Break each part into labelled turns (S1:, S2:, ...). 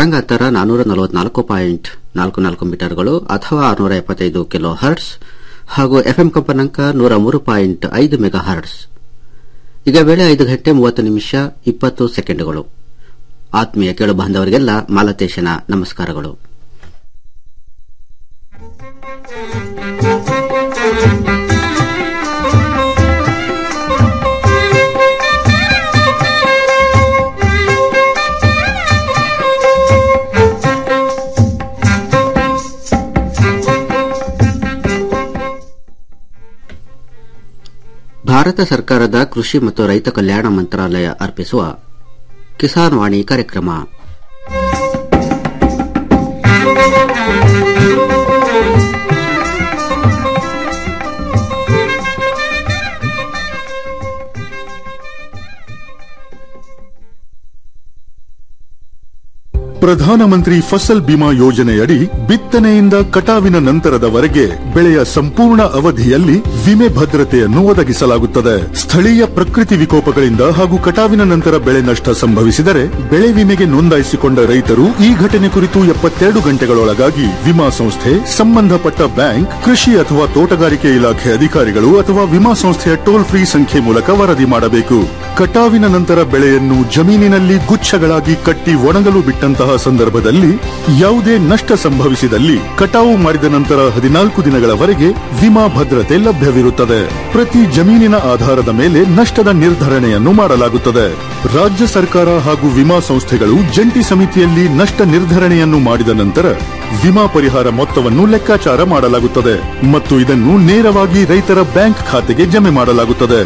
S1: ತರಂಗಾಂತರ ನಾನೂರ ನಲವತ್ನಾಲ್ಕು ಪಾಯಿಂಟ್ ನಾಲ್ಕು ನಾಲ್ಕು ಮೀಟರ್ಗಳು ಅಥವಾ ಆರುನೂರ ಎಪ್ಪತ್ತೈದು ಕಿಲೋ ಹರ್ಟ್ಸ್ ಹಾಗೂ ಎಫ್ಎಂ ಕಂಪನಾಂಕ ನೂರ ಮೂರು ಪಾಯಿಂಟ್ ಐದು ಮೆಗಾ ಹರ್ಟ್ಸ್ ಈಗ ವೇಳೆ ಐದು ಗಂಟೆ ಮೂವತ್ತು ನಿಮಿಷ ಇಪ್ಪತ್ತು ಸೆಕೆಂಡುಗಳು ಆತ್ಮೀಯ ಕೇಳು ಬಾಂಧವರಿಗೆಲ್ಲ ಮಾಲತೇಶನ ನಮಸ್ಕಾರಗಳು ಭಾರತ ಸರ್ಕಾರದ ಕೃಷಿ ಮತ್ತು ರೈತ ಕಲ್ಯಾಣ ಮಂತ್ರಾಲಯ ಅರ್ಪಿಸುವ ಕಿಸಾನ್ ವಾಣಿ ಕಾರ್ಯಕ್ರಮ
S2: ಪ್ರಧಾನಮಂತ್ರಿ ಫಸಲ್ ಬಿಮಾ ಯೋಜನೆಯಡಿ ಬಿತ್ತನೆಯಿಂದ ಕಟಾವಿನ ನಂತರದವರೆಗೆ ಬೆಳೆಯ ಸಂಪೂರ್ಣ ಅವಧಿಯಲ್ಲಿ ವಿಮೆ ಭದ್ರತೆಯನ್ನು ಒದಗಿಸಲಾಗುತ್ತದೆ ಸ್ಥಳೀಯ ಪ್ರಕೃತಿ ವಿಕೋಪಗಳಿಂದ ಹಾಗೂ ಕಟಾವಿನ ನಂತರ ಬೆಳೆ ನಷ್ಟ ಸಂಭವಿಸಿದರೆ ಬೆಳೆ ವಿಮೆಗೆ ನೋಂದಾಯಿಸಿಕೊಂಡ ರೈತರು ಈ ಘಟನೆ ಕುರಿತು ಎಪ್ಪತ್ತೆರಡು ಗಂಟೆಗಳೊಳಗಾಗಿ ವಿಮಾ ಸಂಸ್ಥೆ ಸಂಬಂಧಪಟ್ಟ ಬ್ಯಾಂಕ್ ಕೃಷಿ ಅಥವಾ ತೋಟಗಾರಿಕೆ ಇಲಾಖೆ ಅಧಿಕಾರಿಗಳು ಅಥವಾ ವಿಮಾ ಸಂಸ್ಥೆಯ ಟೋಲ್ ಫ್ರೀ ಸಂಖ್ಯೆ ಮೂಲಕ ವರದಿ ಮಾಡಬೇಕು ಕಟಾವಿನ ನಂತರ ಬೆಳೆಯನ್ನು ಜಮೀನಿನಲ್ಲಿ ಗುಚ್ಛಗಳಾಗಿ ಕಟ್ಟಿ ಒಣಗಲು ಬಿಟ್ಟಂತಹ ಸಂದರ್ಭದಲ್ಲಿ ಯಾವುದೇ ನಷ್ಟ ಸಂಭವಿಸಿದಲ್ಲಿ ಕಟಾವು ಮಾಡಿದ ನಂತರ ಹದಿನಾಲ್ಕು ದಿನಗಳವರೆಗೆ ವಿಮಾ ಭದ್ರತೆ ಲಭ್ಯವಿರುತ್ತದೆ ಪ್ರತಿ ಜಮೀನಿನ ಆಧಾರದ ಮೇಲೆ ನಷ್ಟದ ನಿರ್ಧರಣೆಯನ್ನು ಮಾಡಲಾಗುತ್ತದೆ ರಾಜ್ಯ ಸರ್ಕಾರ ಹಾಗೂ ವಿಮಾ ಸಂಸ್ಥೆಗಳು ಜಂಟಿ ಸಮಿತಿಯಲ್ಲಿ ನಷ್ಟ ನಿರ್ಧರಣೆಯನ್ನು ಮಾಡಿದ ನಂತರ ವಿಮಾ ಪರಿಹಾರ ಮೊತ್ತವನ್ನು ಲೆಕ್ಕಾಚಾರ ಮಾಡಲಾಗುತ್ತದೆ ಮತ್ತು ಇದನ್ನು ನೇರವಾಗಿ ರೈತರ ಬ್ಯಾಂಕ್ ಖಾತೆಗೆ ಜಮೆ ಮಾಡಲಾಗುತ್ತದೆ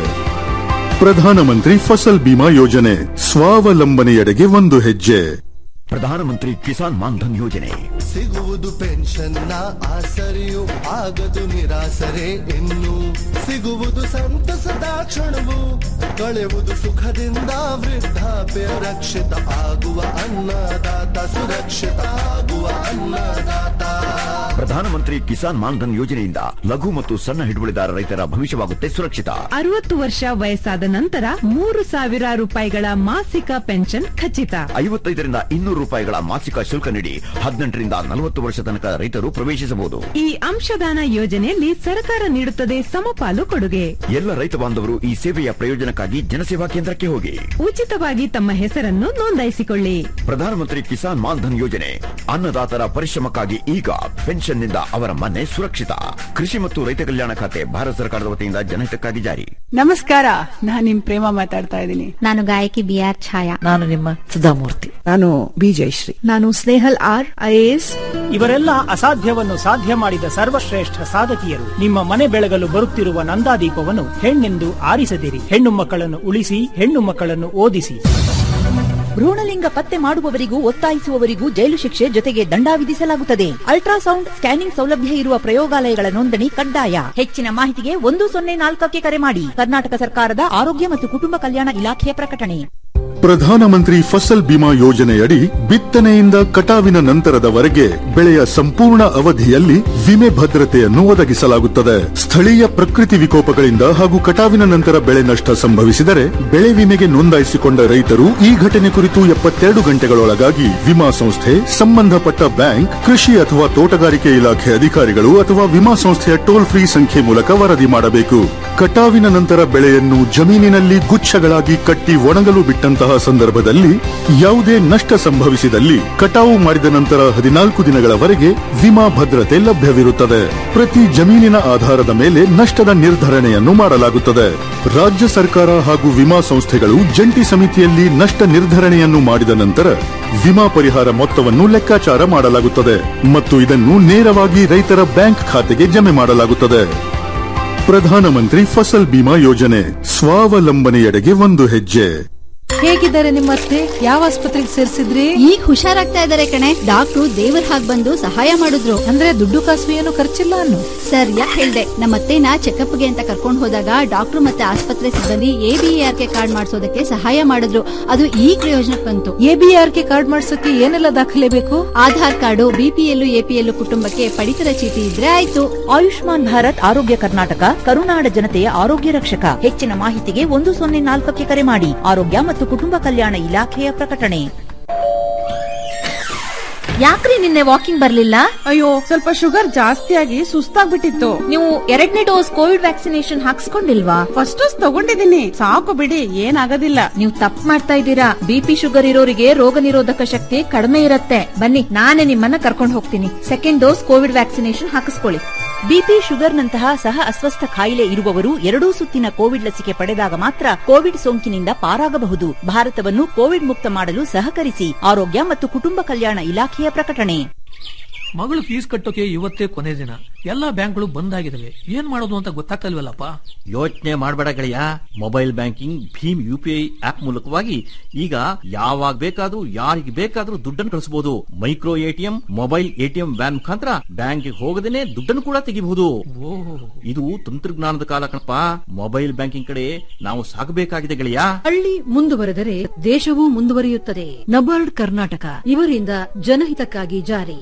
S2: ಪ್ರಧಾನಮಂತ್ರಿ ಫಸಲ್ ಬಿಮಾ ಯೋಜನೆ ಸ್ವಾವಲಂಬನೆಯೆಡೆಗೆ ಒಂದು ಹೆಜ್ಜೆ
S3: ಪ್ರಧಾನಮಂತ್ರಿ ಕಿಸಾನ್ ಮಾನ್ಧನ್ ಯೋಜನೆ
S4: ಸಿಗುವುದು ಪೆನ್ಷನ್ನ ಆಸರೆಯು ಆಗದು ನಿರಾಸರೆ ಇನ್ನು ಸಿಗುವುದು ಸಂತಸದ ಕ್ಷಣವು ಕಳೆಯುವುದು ಸುಖದಿಂದ ವೃದ್ಧಾಪ್ಯ ರಕ್ಷಿತ ಆಗುವ ಅನ್ನದಾತ ಸುರಕ್ಷಿತ ಆಗುವ ಅನ್ನದಾತ
S3: ಪ್ರಧಾನಮಂತ್ರಿ ಕಿಸಾನ್ ಮಾನ್ಧನ್ ಯೋಜನೆಯಿಂದ ಲಘು ಮತ್ತು ಸಣ್ಣ ಹಿಡುವಳಿದಾರ ರೈತರ ಭವಿಷ್ಯವಾಗುತ್ತೆ ಸುರಕ್ಷಿತ
S5: ಅರವತ್ತು ವರ್ಷ ವಯಸ್ಸಾದ ನಂತರ ಮೂರು ಸಾವಿರ ರೂಪಾಯಿಗಳ ಮಾಸಿಕ ಪೆನ್ಷನ್ ಖಚಿತ
S3: ಐವತ್ತೈದರಿಂದ ಇನ್ನೂರು ರೂಪಾಯಿಗಳ ಮಾಸಿಕ ಶುಲ್ಕ ನೀಡಿ ಹದಿನೆಂಟರಿಂದ ನಲವತ್ತು ವರ್ಷ ತನಕ ರೈತರು ಪ್ರವೇಶಿಸಬಹುದು
S5: ಈ ಅಂಶದಾನ ಯೋಜನೆಯಲ್ಲಿ ಸರ್ಕಾರ ನೀಡುತ್ತದೆ ಸಮಪಾಲು ಕೊಡುಗೆ
S3: ಎಲ್ಲ ರೈತ ಬಾಂಧವರು ಈ ಸೇವೆಯ ಪ್ರಯೋಜನಕ್ಕಾಗಿ ಜನಸೇವಾ ಕೇಂದ್ರಕ್ಕೆ ಹೋಗಿ
S5: ಉಚಿತವಾಗಿ ತಮ್ಮ ಹೆಸರನ್ನು ನೋಂದಾಯಿಸಿಕೊಳ್ಳಿ
S3: ಪ್ರಧಾನಮಂತ್ರಿ ಕಿಸಾನ್ ಮಾನ್ಧನ್ ಯೋಜನೆ ಅನ್ನದಾತರ ಪರಿಶ್ರಮಕ್ಕಾಗಿ ಈಗ ಪೆನ್ಷನ್ನಿಂದ ಅವರ ಮನೆ ಸುರಕ್ಷಿತ ಕೃಷಿ ಮತ್ತು ರೈತ ಕಲ್ಯಾಣ ಖಾತೆ ಭಾರತ ಸರ್ಕಾರದ ವತಿಯಿಂದ ಜನಹಿತಕ್ಕಾಗಿ ಜಾರಿ
S6: ನಮಸ್ಕಾರ ನಾನ್ ನಿಮ್ ಪ್ರೇಮ ಮಾತಾಡ್ತಾ ಇದ್ದೀನಿ
S7: ನಾನು ಗಾಯಕಿ ಬಿ ಆರ್ ಛಾಯಾ
S8: ನಾನು ನಿಮ್ಮ ಸುಧಾಮೂರ್ತಿ
S6: ನಾನು ಬಿ ಜಯಶ್ರೀ
S8: ನಾನು ಸ್ನೇಹಲ್ ಆರ್ ಐಎಎಸ್
S9: ಇವರೆಲ್ಲ ಅಸಾಧ್ಯವನ್ನು ಸಾಧ್ಯ ಮಾಡಿದ ಸರ್ವಶ್ರೇಷ್ಠ ಸಾಧಕಿಯರು ನಿಮ್ಮ ಮನೆ ಬೆಳಗಲು ಬರುತ್ತಿರುವ ನಂದಾದೀಪವನ್ನು ಹೆಣ್ಣೆಂದು ಆರಿಸದಿರಿ ಹೆಣ್ಣು ಮಕ್ಕಳನ್ನು ಉಳಿಸಿ ಹೆಣ್ಣು ಮಕ್ಕಳನ್ನು ಓದಿಸಿ
S8: ಭ್ರೂಣಲಿಂಗ ಪತ್ತೆ ಮಾಡುವವರಿಗೂ ಒತ್ತಾಯಿಸುವವರಿಗೂ ಜೈಲು ಶಿಕ್ಷೆ ಜೊತೆಗೆ ದಂಡ ವಿಧಿಸಲಾಗುತ್ತದೆ ಅಲ್ಟ್ರಾಸೌಂಡ್ ಸ್ಕ್ಯಾನಿಂಗ್ ಸೌಲಭ್ಯ ಇರುವ ಪ್ರಯೋಗಾಲಯಗಳ ನೋಂದಣಿ ಕಡ್ಡಾಯ ಹೆಚ್ಚಿನ ಮಾಹಿತಿಗೆ ಒಂದು ಸೊನ್ನೆ ನಾಲ್ಕಕ್ಕೆ ಕರೆ ಮಾಡಿ ಕರ್ನಾಟಕ ಸರ್ಕಾರದ ಆರೋಗ್ಯ ಮತ್ತು ಕುಟುಂಬ ಕಲ್ಯಾಣ ಇಲಾಖೆಯ ಪ್ರಕಟಣೆ
S2: ಪ್ರಧಾನಮಂತ್ರಿ ಫಸಲ್ ಬಿಮಾ ಯೋಜನೆಯಡಿ ಬಿತ್ತನೆಯಿಂದ ಕಟಾವಿನ ನಂತರದವರೆಗೆ ಬೆಳೆಯ ಸಂಪೂರ್ಣ ಅವಧಿಯಲ್ಲಿ ವಿಮೆ ಭದ್ರತೆಯನ್ನು ಒದಗಿಸಲಾಗುತ್ತದೆ ಸ್ಥಳೀಯ ಪ್ರಕೃತಿ ವಿಕೋಪಗಳಿಂದ ಹಾಗೂ ಕಟಾವಿನ ನಂತರ ಬೆಳೆ ನಷ್ಟ ಸಂಭವಿಸಿದರೆ ಬೆಳೆ ವಿಮೆಗೆ ನೋಂದಾಯಿಸಿಕೊಂಡ ರೈತರು ಈ ಘಟನೆ ಕುರಿತು ಎಪ್ಪತ್ತೆರಡು ಗಂಟೆಗಳೊಳಗಾಗಿ ವಿಮಾ ಸಂಸ್ಥೆ ಸಂಬಂಧಪಟ್ಟ ಬ್ಯಾಂಕ್ ಕೃಷಿ ಅಥವಾ ತೋಟಗಾರಿಕೆ ಇಲಾಖೆ ಅಧಿಕಾರಿಗಳು ಅಥವಾ ವಿಮಾ ಸಂಸ್ಥೆಯ ಟೋಲ್ ಫ್ರೀ ಸಂಖ್ಯೆ ಮೂಲಕ ವರದಿ ಮಾಡಬೇಕು ಕಟಾವಿನ ನಂತರ ಬೆಳೆಯನ್ನು ಜಮೀನಿನಲ್ಲಿ ಗುಚ್ಛಗಳಾಗಿ ಕಟ್ಟಿ ಒಣಗಲು ಬಿಟ್ಟಂತಹ ಸಂದರ್ಭದಲ್ಲಿ ಯಾವುದೇ ನಷ್ಟ ಸಂಭವಿಸಿದಲ್ಲಿ ಕಟಾವು ಮಾಡಿದ ನಂತರ ಹದಿನಾಲ್ಕು ದಿನಗಳವರೆಗೆ ವಿಮಾ ಭದ್ರತೆ ಲಭ್ಯವಿರುತ್ತದೆ ಪ್ರತಿ ಜಮೀನಿನ ಆಧಾರದ ಮೇಲೆ ನಷ್ಟದ ನಿರ್ಧರಣೆಯನ್ನು ಮಾಡಲಾಗುತ್ತದೆ ರಾಜ್ಯ ಸರ್ಕಾರ ಹಾಗೂ ವಿಮಾ ಸಂಸ್ಥೆಗಳು ಜಂಟಿ ಸಮಿತಿಯಲ್ಲಿ ನಷ್ಟ ನಿರ್ಧರಣೆಯನ್ನು ಮಾಡಿದ ನಂತರ ವಿಮಾ ಪರಿಹಾರ ಮೊತ್ತವನ್ನು ಲೆಕ್ಕಾಚಾರ ಮಾಡಲಾಗುತ್ತದೆ ಮತ್ತು ಇದನ್ನು ನೇರವಾಗಿ ರೈತರ ಬ್ಯಾಂಕ್ ಖಾತೆಗೆ ಜಮೆ ಮಾಡಲಾಗುತ್ತದೆ ಪ್ರಧಾನಮಂತ್ರಿ ಫಸಲ್ ಬಿಮಾ ಯೋಜನೆ ಸ್ವಾವಲಂಬನೆಯೆಡೆಗೆ ಒಂದು ಹೆಜ್ಜೆ
S10: ಹೇಗಿದ್ದಾರೆ ನಿಮ್ಮತ್ತೆ ಯಾವ ಆಸ್ಪತ್ರೆಗೆ ಸೇರಿಸಿದ್ರಿ
S7: ಈಗ ಹುಷಾರಾಗ್ತಾ ಇದಾರೆ ಕಣೆ ಡಾಕ್ಟ್ರು ದೇವರ ಹಾಗ್ ಬಂದು ಸಹಾಯ ಮಾಡಿದ್ರು
S10: ಅಂದ್ರೆ ದುಡ್ಡು ಕಾಸು ಏನು ಖರ್ಚಿಲ್ಲ ಅನ್ನು
S7: ಸರ್ ಯಾಕೆ ಹೇಳ್ದೆ ನಮ್ಮತ್ತೆನ ಚೆಕಪ್ಗೆ ಅಂತ ಕರ್ಕೊಂಡು ಹೋದಾಗ ಡಾಕ್ಟ್ರು ಮತ್ತೆ ಆಸ್ಪತ್ರೆ ಸಿಬ್ಬಂದಿ ಎಬಿಆರ್ ಕೆ ಕಾರ್ಡ್ ಮಾಡಿಸೋದಕ್ಕೆ ಸಹಾಯ ಮಾಡಿದ್ರು ಅದು ಈ ಪ್ರಯೋಜನಕ್ಕೆ ಬಂತು
S10: ಎಬಿಆರ್ ಕೆ ಕಾರ್ಡ್ ಮಾಡ್ಸಕ್ಕೆ ಏನೆಲ್ಲ ದಾಖಲೆ ಬೇಕು
S7: ಆಧಾರ್ ಕಾರ್ಡು ಬಿಪಿಎಲ್ ಎಪಿಎಲ್ ಕುಟುಂಬಕ್ಕೆ ಪಡಿತರ ಚೀಟಿ ಇದ್ರೆ ಆಯ್ತು
S8: ಆಯುಷ್ಮಾನ್ ಭಾರತ್ ಆರೋಗ್ಯ ಕರ್ನಾಟಕ ಕರುನಾಡ ಜನತೆಯ ಆರೋಗ್ಯ ರಕ್ಷಕ ಹೆಚ್ಚಿನ ಮಾಹಿತಿಗೆ ಒಂದು ಸೊನ್ನೆ ನಾಲ್ಕಕ್ಕೆ ಕರೆ ಮಾಡಿ ಆರೋಗ್ಯ ಮತ್ತು ಕುಟುಂಬ ಕಲ್ಯಾಣ ಇಲಾಖೆಯ ಪ್ರಕಟಣೆ
S11: ಯಾಕ್ರಿ ನಿನ್ನೆ ವಾಕಿಂಗ್ ಬರ್ಲಿಲ್ಲ
S6: ಅಯ್ಯೋ ಸ್ವಲ್ಪ ಶುಗರ್ ಜಾಸ್ತಿ ಆಗಿ ಸುಸ್ತಾಗ್ಬಿಟ್ಟಿತ್ತು
S11: ನೀವು ಎರಡನೇ ಡೋಸ್ ಕೋವಿಡ್ ವ್ಯಾಕ್ಸಿನೇಷನ್ ಹಾಕ್ಸ್ಕೊಂಡಿಲ್ವಾ
S6: ಫಸ್ಟ್ ಡೋಸ್ ತಗೊಂಡಿದ್ದೀನಿ ಸಾಕು ಬಿಡಿ ಏನಾಗೋದಿಲ್ಲ
S11: ನೀವು ತಪ್ಪು ಮಾಡ್ತಾ ಇದ್ದೀರಾ ಬಿಪಿ ಶುಗರ್ ಇರೋರಿಗೆ ರೋಗ ನಿರೋಧಕ ಶಕ್ತಿ ಕಡಿಮೆ ಇರುತ್ತೆ ಬನ್ನಿ ನಾನೇ ನಿಮ್ಮನ್ನ ಕರ್ಕೊಂಡು ಹೋಗ್ತೀನಿ ಸೆಕೆಂಡ್ ಡೋಸ್ ಕೋವಿಡ್ ವ್ಯಾಕ್ಸಿನೇಷನ್ ಹಾಕಿಸ್ಕೊಳ್ಳಿ
S8: ಬಿಪಿ ಶುಗರ್ನಂತಹ ಸಹ ಅಸ್ವಸ್ಥ ಕಾಯಿಲೆ ಇರುವವರು ಎರಡೂ ಸುತ್ತಿನ ಕೋವಿಡ್ ಲಸಿಕೆ ಪಡೆದಾಗ ಮಾತ್ರ ಕೋವಿಡ್ ಸೋಂಕಿನಿಂದ ಪಾರಾಗಬಹುದು ಭಾರತವನ್ನು ಕೋವಿಡ್ ಮುಕ್ತ ಮಾಡಲು ಸಹಕರಿಸಿ ಆರೋಗ್ಯ ಮತ್ತು ಕುಟುಂಬ ಕಲ್ಯಾಣ ಇಲಾಖೆಯ ಪ್ರಕಟಣೆ
S12: ಮಗಳು ಫೀಸ್ ಕಟ್ಟೋಕೆ ಇವತ್ತೇ ಕೊನೆ ದಿನ ಎಲ್ಲಾ ಬ್ಯಾಂಕ್ಗಳು ಬಂದ್ ಆಗಿದಾವೆ ಏನ್ ಮಾಡೋದು ಅಂತ ಗೊತ್ತಾಗ್ತಲ್ವಲ್ಲಪ್ಪ
S13: ಯೋಚನೆ ಮಾಡಬೇಡ ಗೆಳೆಯ ಮೊಬೈಲ್ ಬ್ಯಾಂಕಿಂಗ್ ಭೀಮ್ ಯು ಪಿ ಐ ಆಪ್ ಮೂಲಕವಾಗಿ ಈಗ ಯಾವಾಗ ಬೇಕಾದ್ರೂ ಯಾರಿಗೆ ಬೇಕಾದ್ರೂ ದುಡ್ಡನ್ನು ಕಳಿಸಬಹುದು micro ATM mobile ATM van ಮುಖಾಂತರ ಬ್ಯಾಂಕಿಗೆ ಹೋಗದೇನೆ ದುಡ್ಡನ್ನು ಕೂಡ ತೆಗಿಬಹುದು ಇದು ತಂತ್ರಜ್ಞಾನದ ಕಾಲ ಕಣಪ್ಪ ಮೊಬೈಲ್ ಬ್ಯಾಂಕಿಂಗ್ ಕಡೆ ನಾವು ಸಾಗಬೇಕಾಗಿದೆ ಗೆಳೆಯ
S10: ಹಳ್ಳಿ ಮುಂದುವರೆದರೆ ದೇಶವೂ ಮುಂದುವರಿಯುತ್ತದೆ ನಬಾರ್ಡ್ ಕರ್ನಾಟಕ ಇವರಿಂದ ಜನಹಿತಕ್ಕಾಗಿ ಜಾರಿ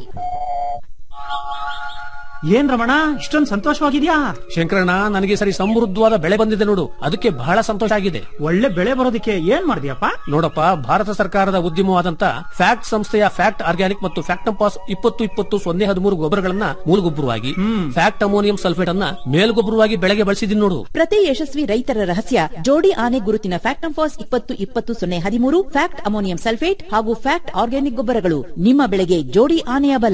S9: ಏನ್ ರಮಣ ಇಷ್ಟೊಂದು ಸಂತೋಷವಾಗಿದ್ಯಾ
S12: ಶಂಕರಣ್ಣ ನನಗೆ ಸರಿ ಸಮೃದ್ಧವಾದ ಬೆಳೆ ಬಂದಿದೆ ನೋಡು ಅದಕ್ಕೆ ಬಹಳ ಸಂತೋಷ ಆಗಿದೆ
S9: ಒಳ್ಳೆ ಬೆಳೆ ಬರೋದಕ್ಕೆ ಏನ್ ಮಾಡಿದ್ಯಪ್ಪ
S12: ನೋಡಪ್ಪ ಭಾರತ ಸರ್ಕಾರದ ಉದ್ಯಮವಾದಂತ ಫ್ಯಾಕ್ಟ್ ಸಂಸ್ಥೆಯ ಫ್ಯಾಕ್ಟ್ ಆರ್ಗ್ಯಾನಿಕ್ ಮತ್ತು ಫ್ಯಾಕ್ಟಂಪಾಸ್ ಇಪ್ಪತ್ತು ಇಪ್ಪತ್ತು ಸೊನ್ನೆ ಹದಿಮೂರು ಗೊಬ್ಬರಗಳನ್ನ ಮೂಲಗೊಬ್ಬರವಾಗಿ ಫ್ಯಾಕ್ಟ್ ಅಮೋನಿಯಂ ಸಲ್ಫೇಟ್ ಅನ್ನ ಮೇಲ್ಗೊಬ್ಬರವಾಗಿ ಬೆಳೆಗೆ ಬಳಸಿದೀನಿ ನೋಡು
S8: ಪ್ರತಿ ಯಶಸ್ವಿ ರೈತರ ರಹಸ್ಯ ಜೋಡಿ ಆನೆ ಗುರುತಿನ ಫ್ಯಾಕ್ಟಂಫಾಸ್ ಇಪ್ಪತ್ತು ಇಪ್ಪತ್ತು ಸೊನ್ನೆ ಹದಿಮೂರು ಫ್ಯಾಕ್ಟ್ ಅಮೋನಿಯಂ ಸಲ್ಫೇಟ್ ಹಾಗೂ ಫ್ಯಾಕ್ಟ್ ಆರ್ಗ್ಯಾನಿಕ್ ಗೊಬ್ಬರಗಳು ನಿಮ್ಮ ಬೆಳೆಗೆ ಜೋಡಿ ಆನೆಯ ಬಲ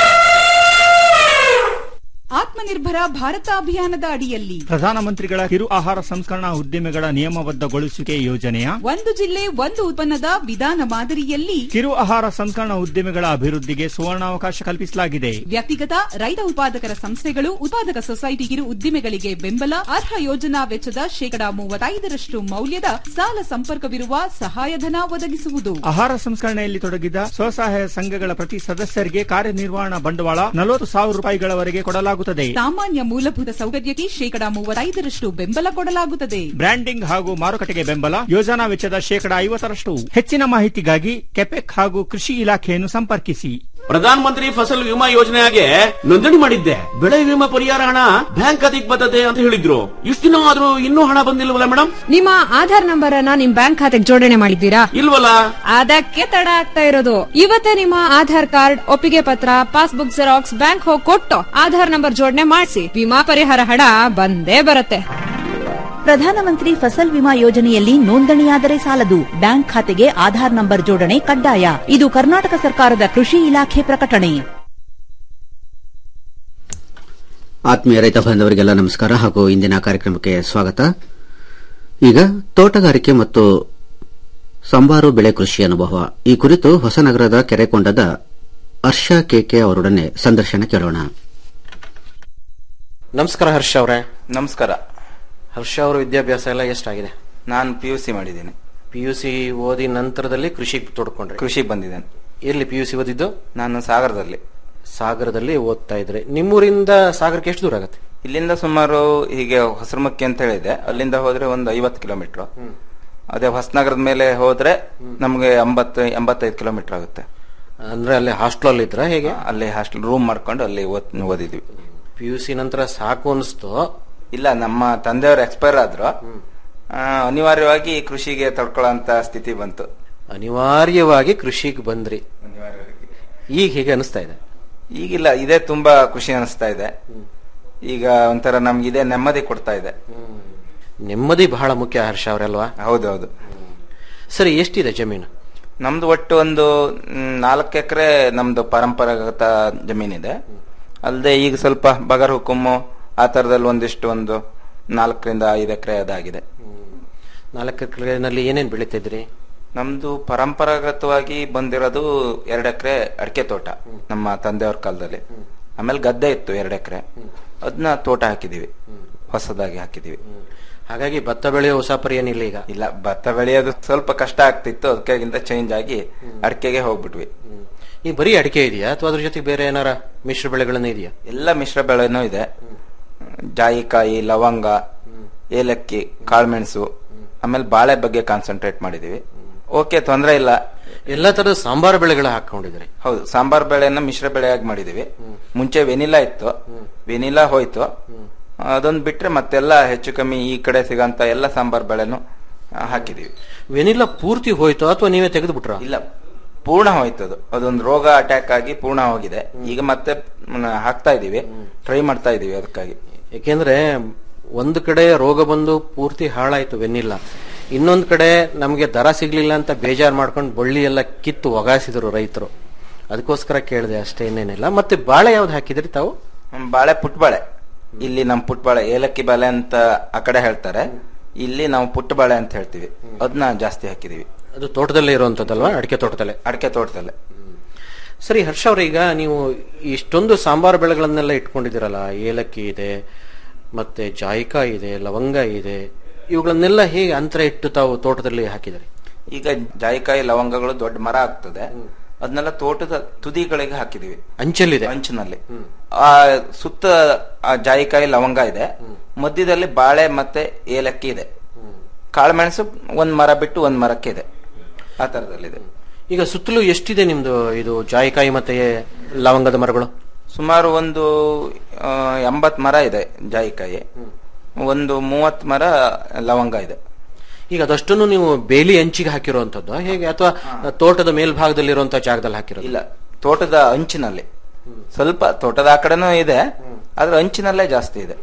S6: ಆತ್ಮನಿರ್ಭರ ಭಾರತ ಅಭಿಯಾನದ ಅಡಿಯಲ್ಲಿ
S14: ಪ್ರಧಾನಮಂತ್ರಿಗಳ ಕಿರು ಆಹಾರ ಸಂಸ್ಕರಣಾ ಉದ್ದಿಮೆಗಳ ನಿಯಮಬದ್ಧಗೊಳಿಸುವಿಕೆ ಯೋಜನೆಯ
S6: ಒಂದು ಜಿಲ್ಲೆ ಒಂದು ಉತ್ಪನ್ನದ ವಿಧಾನ ಮಾದರಿಯಲ್ಲಿ
S14: ಕಿರು ಆಹಾರ ಸಂಸ್ಕರಣಾ ಉದ್ದಿಮೆಗಳ ಅಭಿವೃದ್ಧಿಗೆ ಸುವರ್ಣಾವಕಾಶ ಕಲ್ಪಿಸಲಾಗಿದೆ
S6: ವ್ಯಕ್ತಿಗತ ರೈತ ಉತ್ಪಾದಕರ ಸಂಸ್ಥೆಗಳು ಉತ್ಪಾದಕ ಸೊಸೈಟಿ ಕಿರು ಉದ್ದಿಮೆಗಳಿಗೆ ಬೆಂಬಲ ಅರ್ಹ ಯೋಜನಾ ವೆಚ್ಚದ ಶೇಕಡಾ ಮೂವತ್ತೈದರಷ್ಟು ಮೌಲ್ಯದ ಸಾಲ ಸಂಪರ್ಕವಿರುವ ಸಹಾಯಧನ ಒದಗಿಸುವುದು
S14: ಆಹಾರ ಸಂಸ್ಕರಣೆಯಲ್ಲಿ ತೊಡಗಿದ ಸ್ವಸಹಾಯ ಸಂಘಗಳ ಪ್ರತಿ ಸದಸ್ಯರಿಗೆ ಕಾರ್ಯನಿರ್ವಹಣಾ ಬಂಡವಾಳ ನಲವತ್ತು ಸಾವಿರ ರೂಪಾಯಿಗಳವರೆಗೆ ಕೊಡಲಾಗುತ್ತದೆ
S6: ಸಾಮಾನ್ಯ ಮೂಲಭೂತ ಸೌಕರ್ಯಕ್ಕೆ ಶೇಕಡಾ ಮೂವತ್ತೈದರಷ್ಟು ಬೆಂಬಲ ಕೊಡಲಾಗುತ್ತದೆ
S14: ಬ್ರ್ಯಾಂಡಿಂಗ್ ಹಾಗೂ ಮಾರುಕಟ್ಟೆಗೆ ಬೆಂಬಲ ಯೋಜನಾ ವೆಚ್ಚದ ಶೇಕಡಾ ಐವತ್ತರಷ್ಟು ಹೆಚ್ಚಿನ ಮಾಹಿತಿಗಾಗಿ ಕೆಪೆಕ್ ಹಾಗೂ ಕೃಷಿ ಇಲಾಖೆಯನ್ನು ಸಂಪರ್ಕಿಸಿ
S15: ಪ್ರಧಾನ ಮಂತ್ರಿ ಫಸಲ್ ವಿಮಾ ಯೋಜನೆಗೆ ನೋಂದಣಿ ಮಾಡಿದ್ದೆ ಬೆಳೆ ವಿಮಾ ಪರಿಹಾರ ಹಣ ಬ್ಯಾಂಕ್ ಖಾತೆಗೆ ಬರ್ತದೆ ಅಂತ ಹೇಳಿದ್ರು ಇಷ್ಟು ದಿನ ಆದ್ರೂ ಇನ್ನೂ ಹಣ ಬಂದಿಲ್ವಲ್ಲ ಮೇಡಮ್
S16: ನಿಮ್ಮ ಆಧಾರ್ ನಂಬರ್ ಅನ್ನ ನಿಮ್ ಬ್ಯಾಂಕ್ ಖಾತೆಗೆ ಜೋಡಣೆ ಮಾಡಿದ್ದೀರಾ
S15: ಇಲ್ವಲ್ಲ
S16: ಅದಕ್ಕೆ ತಡ ಆಗ್ತಾ ಇರೋದು ಇವತ್ತೇ ನಿಮ್ಮ ಆಧಾರ್ ಕಾರ್ಡ್ ಒಪ್ಪಿಗೆ ಪತ್ರ ಪಾಸ್ಬುಕ್ ಜೆರಾಕ್ಸ್ ಬ್ಯಾಂಕ್ ಹೋಗಿ ಕೊಟ್ಟು ಆಧಾರ್ ನಂಬರ್ ಜೋಡಣೆ ಮಾಡಿಸಿ ವಿಮಾ ಪರಿಹಾರ ಹಣ ಬಂದೇ ಬರುತ್ತೆ
S8: ಪ್ರಧಾನಮಂತ್ರಿ ಫಸಲ್ ವಿಮಾ ಯೋಜನೆಯಲ್ಲಿ ನೋಂದಣಿಯಾದರೆ ಸಾಲದು ಬ್ಯಾಂಕ್ ಖಾತೆಗೆ ಆಧಾರ್ ನಂಬರ್ ಜೋಡಣೆ ಕಡ್ಡಾಯ ಇದು ಕರ್ನಾಟಕ ಸರ್ಕಾರದ ಕೃಷಿ ಇಲಾಖೆ ಪ್ರಕಟಣೆ
S1: ಆತ್ಮೀಯ ರೈತ ಬಾಂಧವರಿಗೆಲ್ಲ ನಮಸ್ಕಾರ ಹಾಗೂ ಇಂದಿನ ಕಾರ್ಯಕ್ರಮಕ್ಕೆ ಸ್ವಾಗತ ಈಗ ತೋಟಗಾರಿಕೆ ಮತ್ತು ಸಂಬಾರು ಬೆಳೆ ಕೃಷಿ ಅನುಭವ ಈ ಕುರಿತು ಹೊಸನಗರದ ಕೆರೆಕೊಂಡದ ಹರ್ಷ ಕೆಕೆ ಅವರೊಡನೆ ಸಂದರ್ಶನ ಕೇಳೋಣ
S17: ನಮಸ್ಕಾರ ಹರ್ಷ ಅವರೇ
S18: ನಮಸ್ಕಾರ
S17: ಹರ್ಷ ಅವರ ವಿದ್ಯಾಭ್ಯಾಸ ಎಲ್ಲ ಎಷ್ಟಾಗಿದೆ
S18: ನಾನು ಪಿ ಯು ಸಿ ಮಾಡಿದ್ದೀನಿ
S17: ಪಿ ಯು ಸಿ ಓದಿ ನಂತರದಲ್ಲಿ ಕೃಷಿಗೆ ತೊಡ್ಕೊಂಡ್ರೆ
S18: ಕೃಷಿಗೆ ಬಂದಿದ್ದೇನೆ
S17: ಎಲ್ಲಿ ಪಿ ಯು ಸಿ ಓದಿದ್ದು
S18: ನಾನು ಸಾಗರದಲ್ಲಿ
S17: ಸಾಗರದಲ್ಲಿ ಓದ್ತಾ ಇದ್ರೆ ನಿಮ್ಮೂರಿಂದ ಸಾಗರಕ್ಕೆ ಎಷ್ಟು ದೂರ ಆಗುತ್ತೆ
S18: ಇಲ್ಲಿಂದ ಸುಮಾರು ಹೀಗೆ ಹೊಸರಮಕ್ಕಿ ಅಂತ ಹೇಳಿದೆ ಅಲ್ಲಿಂದ ಹೋದ್ರೆ ಒಂದು ಐವತ್ತು ಕಿಲೋಮೀಟರ್ ಅದೇ ಹೊಸನಗರದ ಮೇಲೆ ಹೋದ್ರೆ ನಮಗೆ ಎಂಬತ್ತು ಎಂಬತ್ತೈದು ಕಿಲೋಮೀಟರ್ ಆಗುತ್ತೆ
S17: ಅಂದ್ರೆ ಅಲ್ಲಿ ಹಾಸ್ಟೆಲ್ ಇದ್ರ ಹೇಗೆ
S18: ಅಲ್ಲಿ ಹಾಸ್ಟೆಲ್ ರೂಮ್ ಮಾಡ್ಕೊಂಡು ಅಲ್ಲಿ ಓದ್ ಓದಿದ್ವಿ
S17: ಪಿ ಯು ಸಿ ನಂತರ ಸಾಕು ಅನಿಸ್ತು
S18: ಇಲ್ಲ ನಮ್ಮ ತಂದೆಯವರು ಎಕ್ಸ್ಪೈರ್ ಆದ್ರು ಆ, ಅನಿವಾರ್ಯವಾಗಿ ಕೃಷಿಗೆ ತಡ್ಕೊಳ್ಳೋ ಸ್ಥಿತಿ ಬಂತು
S17: ಅನಿವಾರ್ಯವಾಗಿ ಕೃಷಿಗೆ ಬಂದ್ರಿ ಈಗ ಹೇಗೆ ಅನಿಸ್ತಾ ಇದೆ
S18: ಈಗಿಲ್ಲ ಇದೇ ತುಂಬಾ ಖುಷಿ ಅನಿಸ್ತಾ ಇದೆ ಈಗ ಒಂಥರ ನಮ್ಗೆ ಇದೇ ನೆಮ್ಮದಿ ಕೊಡ್ತಾ ಇದೆ
S17: ನೆಮ್ಮದಿ ಬಹಳ ಮುಖ್ಯ ಹರ್ಷ ಅವರಲ್ವಾ
S18: ಹೌದೌದು
S17: ಸರಿ ಎಷ್ಟಿದೆ ಜಮೀನು
S18: ನಮ್ದು ಒಟ್ಟು ಒಂದು ನಾಲ್ಕು ಎಕರೆ ನಮ್ದು ಪರಂಪರಾಗತ ಜಮೀನಿದೆ ಅಲ್ಲದೆ ಈಗ ಸ್ವಲ್ಪ ಬಗರ್ ಹುಕುಮ್ಮು ಆ ತರದಲ್ಲಿ ಒಂದಿಷ್ಟು ಒಂದು ನಾಲ್ಕರಿಂದ ಐದು ಎಕರೆ ಅದಾಗಿದೆ
S17: ನಾಲ್ಕು ಎಕರೆನಲ್ಲಿ ಏನೇನ್ ಬೆಳಿತಿದ್ರಿ
S18: ನಮ್ದು ಪರಂಪರಾಗತವಾಗಿ ಬಂದಿರೋದು ಎರಡು ಎಕರೆ ಅಡಿಕೆ ತೋಟ ನಮ್ಮ ತಂದೆಯವ್ರ ಕಾಲದಲ್ಲಿ ಆಮೇಲೆ ಗದ್ದೆ ಇತ್ತು ಎರಡು ಎಕರೆ ಅದನ್ನ ತೋಟ ಹಾಕಿದೀವಿ ಹೊಸದಾಗಿ ಹಾಕಿದೀವಿ
S17: ಹಾಗಾಗಿ ಭತ್ತ ಬೆಳೆಯೋ ಹೊಸ ಪರಿ ಏನಿಲ್ಲ ಈಗ
S18: ಇಲ್ಲ ಭತ್ತ ಬೆಳೆಯೋದು ಸ್ವಲ್ಪ ಕಷ್ಟ ಆಗ್ತಿತ್ತು ಅದಕ್ಕಾಗಿಂತ ಚೇಂಜ್ ಆಗಿ ಅಡಿಕೆಗೆ ಹೋಗ್ಬಿಟ್ವಿ
S17: ಈ ಬರೀ ಅಡಿಕೆ ಇದೆಯಾ ಅಥವಾ ಅದ್ರ ಜೊತೆಗೆ ಬೇರೆ ಏನಾರ ಮಿಶ್ರ ಬೆಳೆಗಳನ್ನ ಇದೆಯಾ
S18: ಎಲ್ಲ ಮಿಶ್ರ ಬೆಳೆನೂ ಇದೆ ಜಾಯಿಕಾಯಿ ಲವಂಗ ಏಲಕ್ಕಿ ಕಾಳುಮೆಣಸು ಆಮೇಲೆ ಬಾಳೆ ಬಗ್ಗೆ ಕಾನ್ಸಂಟ್ರೇಟ್ ಮಾಡಿದೀವಿ ಓಕೆ ತೊಂದರೆ ಇಲ್ಲ
S17: ಎಲ್ಲಾ ತರದ ಸಾಂಬಾರ್ ಬೆಳೆಗಳ ಹಾಕೊಂಡಿದ್ರಿ
S18: ಹೌದು ಸಾಂಬಾರ್ ಬೆಳೆನ ಮಿಶ್ರ ಬೆಳೆಯಾಗಿ ಮಾಡಿದೀವಿ ಮುಂಚೆ ವೆನಿಲಾ ಇತ್ತು ವೆನಿಲಾ ಹೋಯ್ತು ಅದೊಂದು ಬಿಟ್ರೆ ಮತ್ತೆಲ್ಲ ಹೆಚ್ಚು ಕಮ್ಮಿ ಈ ಕಡೆ ಸಿಗಂತ ಎಲ್ಲ ಸಾಂಬಾರ್ ಬೆಳೆನು ಆ, ಹಾಕಿದೀವಿ
S17: ವೆನಿಲ್ಲ ಪೂರ್ತಿ ಹೋಯ್ತು ಅಥವಾ ನೀವೇ ತೆಗೆದು ಬಿಟ್ರ
S18: ಇಲ್ಲ ಪೂರ್ಣ ಹೋಯ್ತು ಅದು ಅದೊಂದು ರೋಗ ಅಟ್ಯಾಕ್ ಆಗಿ ಪೂರ್ಣ ಹೋಗಿದೆ ಈಗ ಮತ್ತೆ ಮ್, ಹಾಕ್ತಾ ಇದೀವಿ ಟ್ರೈ ಮಾಡ್ತಾ ಇದೀವಿ ಅದಕ್ಕಾಗಿ
S17: ಯಾಕೆಂದ್ರೆ ಒಂದು ಕಡೆ ರೋಗ ಬಂದು ಪೂರ್ತಿ ಹಾಳಾಯ್ತು ವೆನ್ನಿಲ್ಲ ಇನ್ನೊಂದ್ ಕಡೆ ನಮಗೆ ದರ ಸಿಗ್ಲಿಲ್ಲ ಅಂತ ಬೇಜಾರ್ ಮಾಡ್ಕೊಂಡು ಬಳ್ಳಿ ಎಲ್ಲ ಕಿತ್ತು ಒಗಾಸಿದ್ರು ರೈತರು ಅದಕ್ಕೋಸ್ಕರ ಕೇಳಿದೆ ಅಷ್ಟೇ ಇನ್ನೇನಿಲ್ಲ ಮತ್ತೆ ಬಾಳೆ ಯಾವ್ದು ಹಾಕಿದ್ರಿ ತಾವು
S18: ಹ್ಮ್, ಬಾಳೆ ಪುಟ್ಬಾಳೆ ಇಲ್ಲಿ ನಮ್ ಪುಟ್ಬಾಳೆ ಏಲಕ್ಕಿ ಬಾಳೆ ಅಂತ ಆ ಕಡೆ ಹೇಳ್ತಾರೆ ಇಲ್ಲಿ ನಾವು ಪುಟ್ಟಬಾಳೆ ಅಂತ ಹೇಳ್ತೀವಿ ಅದನ್ನ ಜಾಸ್ತಿ ಹಾಕಿದೀವಿ
S17: ಅದು ತೋಟದಲ್ಲೇ ಇರುವಂತದ್ದಲ್ವಾ ಅಡಿಕೆ ತೋಟದಲ್ಲೇ
S18: ಅಡಿಕೆ ತೋಟದಲ್ಲೇ
S17: ಸರಿ ಹರ್ಷ ಅವ್ರೆ ಈಗ ನೀವು ಇಷ್ಟೊಂದು ಸಾಂಬಾರು ಬೆಳೆಗಳನ್ನೆಲ್ಲ ಇಟ್ಕೊಂಡಿದ್ದೀರಲ್ಲ ಏಲಕ್ಕಿ ಇದೆ ಮತ್ತೆ ಜಾಯಿಕಾಯಿ ಇದೆ ಲವಂಗ ಇದೆ ಇವುಗಳನ್ನೆಲ್ಲ ಹೇಗೆ ಅಂತರ ಇಟ್ಟು ತಾವು ತೋಟದಲ್ಲಿ ಹಾಕಿದಿರಿ
S18: ಈಗ ಜಾಯಿಕಾಯಿ ಲವಂಗಗಳು ದೊಡ್ಡ ಮರ ಆಗ್ತದೆ ಅದನ್ನೆಲ್ಲ ತೋಟದ ತುದಿಗಳಿಗೆ ಹಾಕಿದೀವಿ
S17: ಅಂಚಲ್ಲಿದೆ
S18: ಅಂಚಿನಲ್ಲಿ ಆ ಸುತ್ತ ಆ ಜಾಯಿಕಾಯಿ ಲವಂಗ ಇದೆ ಮಧ್ಯದಲ್ಲಿ ಬಾಳೆ ಮತ್ತೆ ಏಲಕ್ಕಿ ಇದೆ ಕಾಳುಮೆಣಸು ಒಂದ್ ಮರ ಬಿಟ್ಟು ಒಂದ್ ಮರಕ್ಕೆ ಇದೆ ಆ ತರದಲ್ಲಿದೆ
S17: ಈಗ ಸುತ್ತಲೂ ಎಷ್ಟಿದೆ ನಿಮ್ದು ಇದು ಜಾಯಿಕಾಯಿ ಮತ್ತೆ ಲವಂಗದ ಮರಗಳು
S18: ಸುಮಾರು ಒಂದು ಆ, ಎಂಬತ್ ಮರ ಇದೆ ಜಾಯಿಕಾಯಿ ಒಂದು ಮೂವತ್ ಮರ ಲವಂಗ ಇದೆ
S17: ಈಗ ಅದಷ್ಟನ್ನು ನೀವು ಬೇಲಿ ಅಂಚಿಗೆ ಹಾಕಿರುವಂತದ್ದು ಹೇಗೆ ಅಥವಾ ತೋಟದ ಮೇಲ್ಭಾಗದಲ್ಲಿರುವಂತಹ ಜಾಗದಲ್ಲಿ ಹಾಕಿರೋದು
S18: ಇಲ್ಲ ತೋಟದ ಅಂಚಿನಲ್ಲಿ ಸ್ವಲ್ಪ ತೋಟದ ಆ ಕಡೆನೂ ಇದೆ ಆದ್ರೆ ಅಂಚಿನಲ್ಲೇ ಜಾಸ್ತಿ ಇದೆ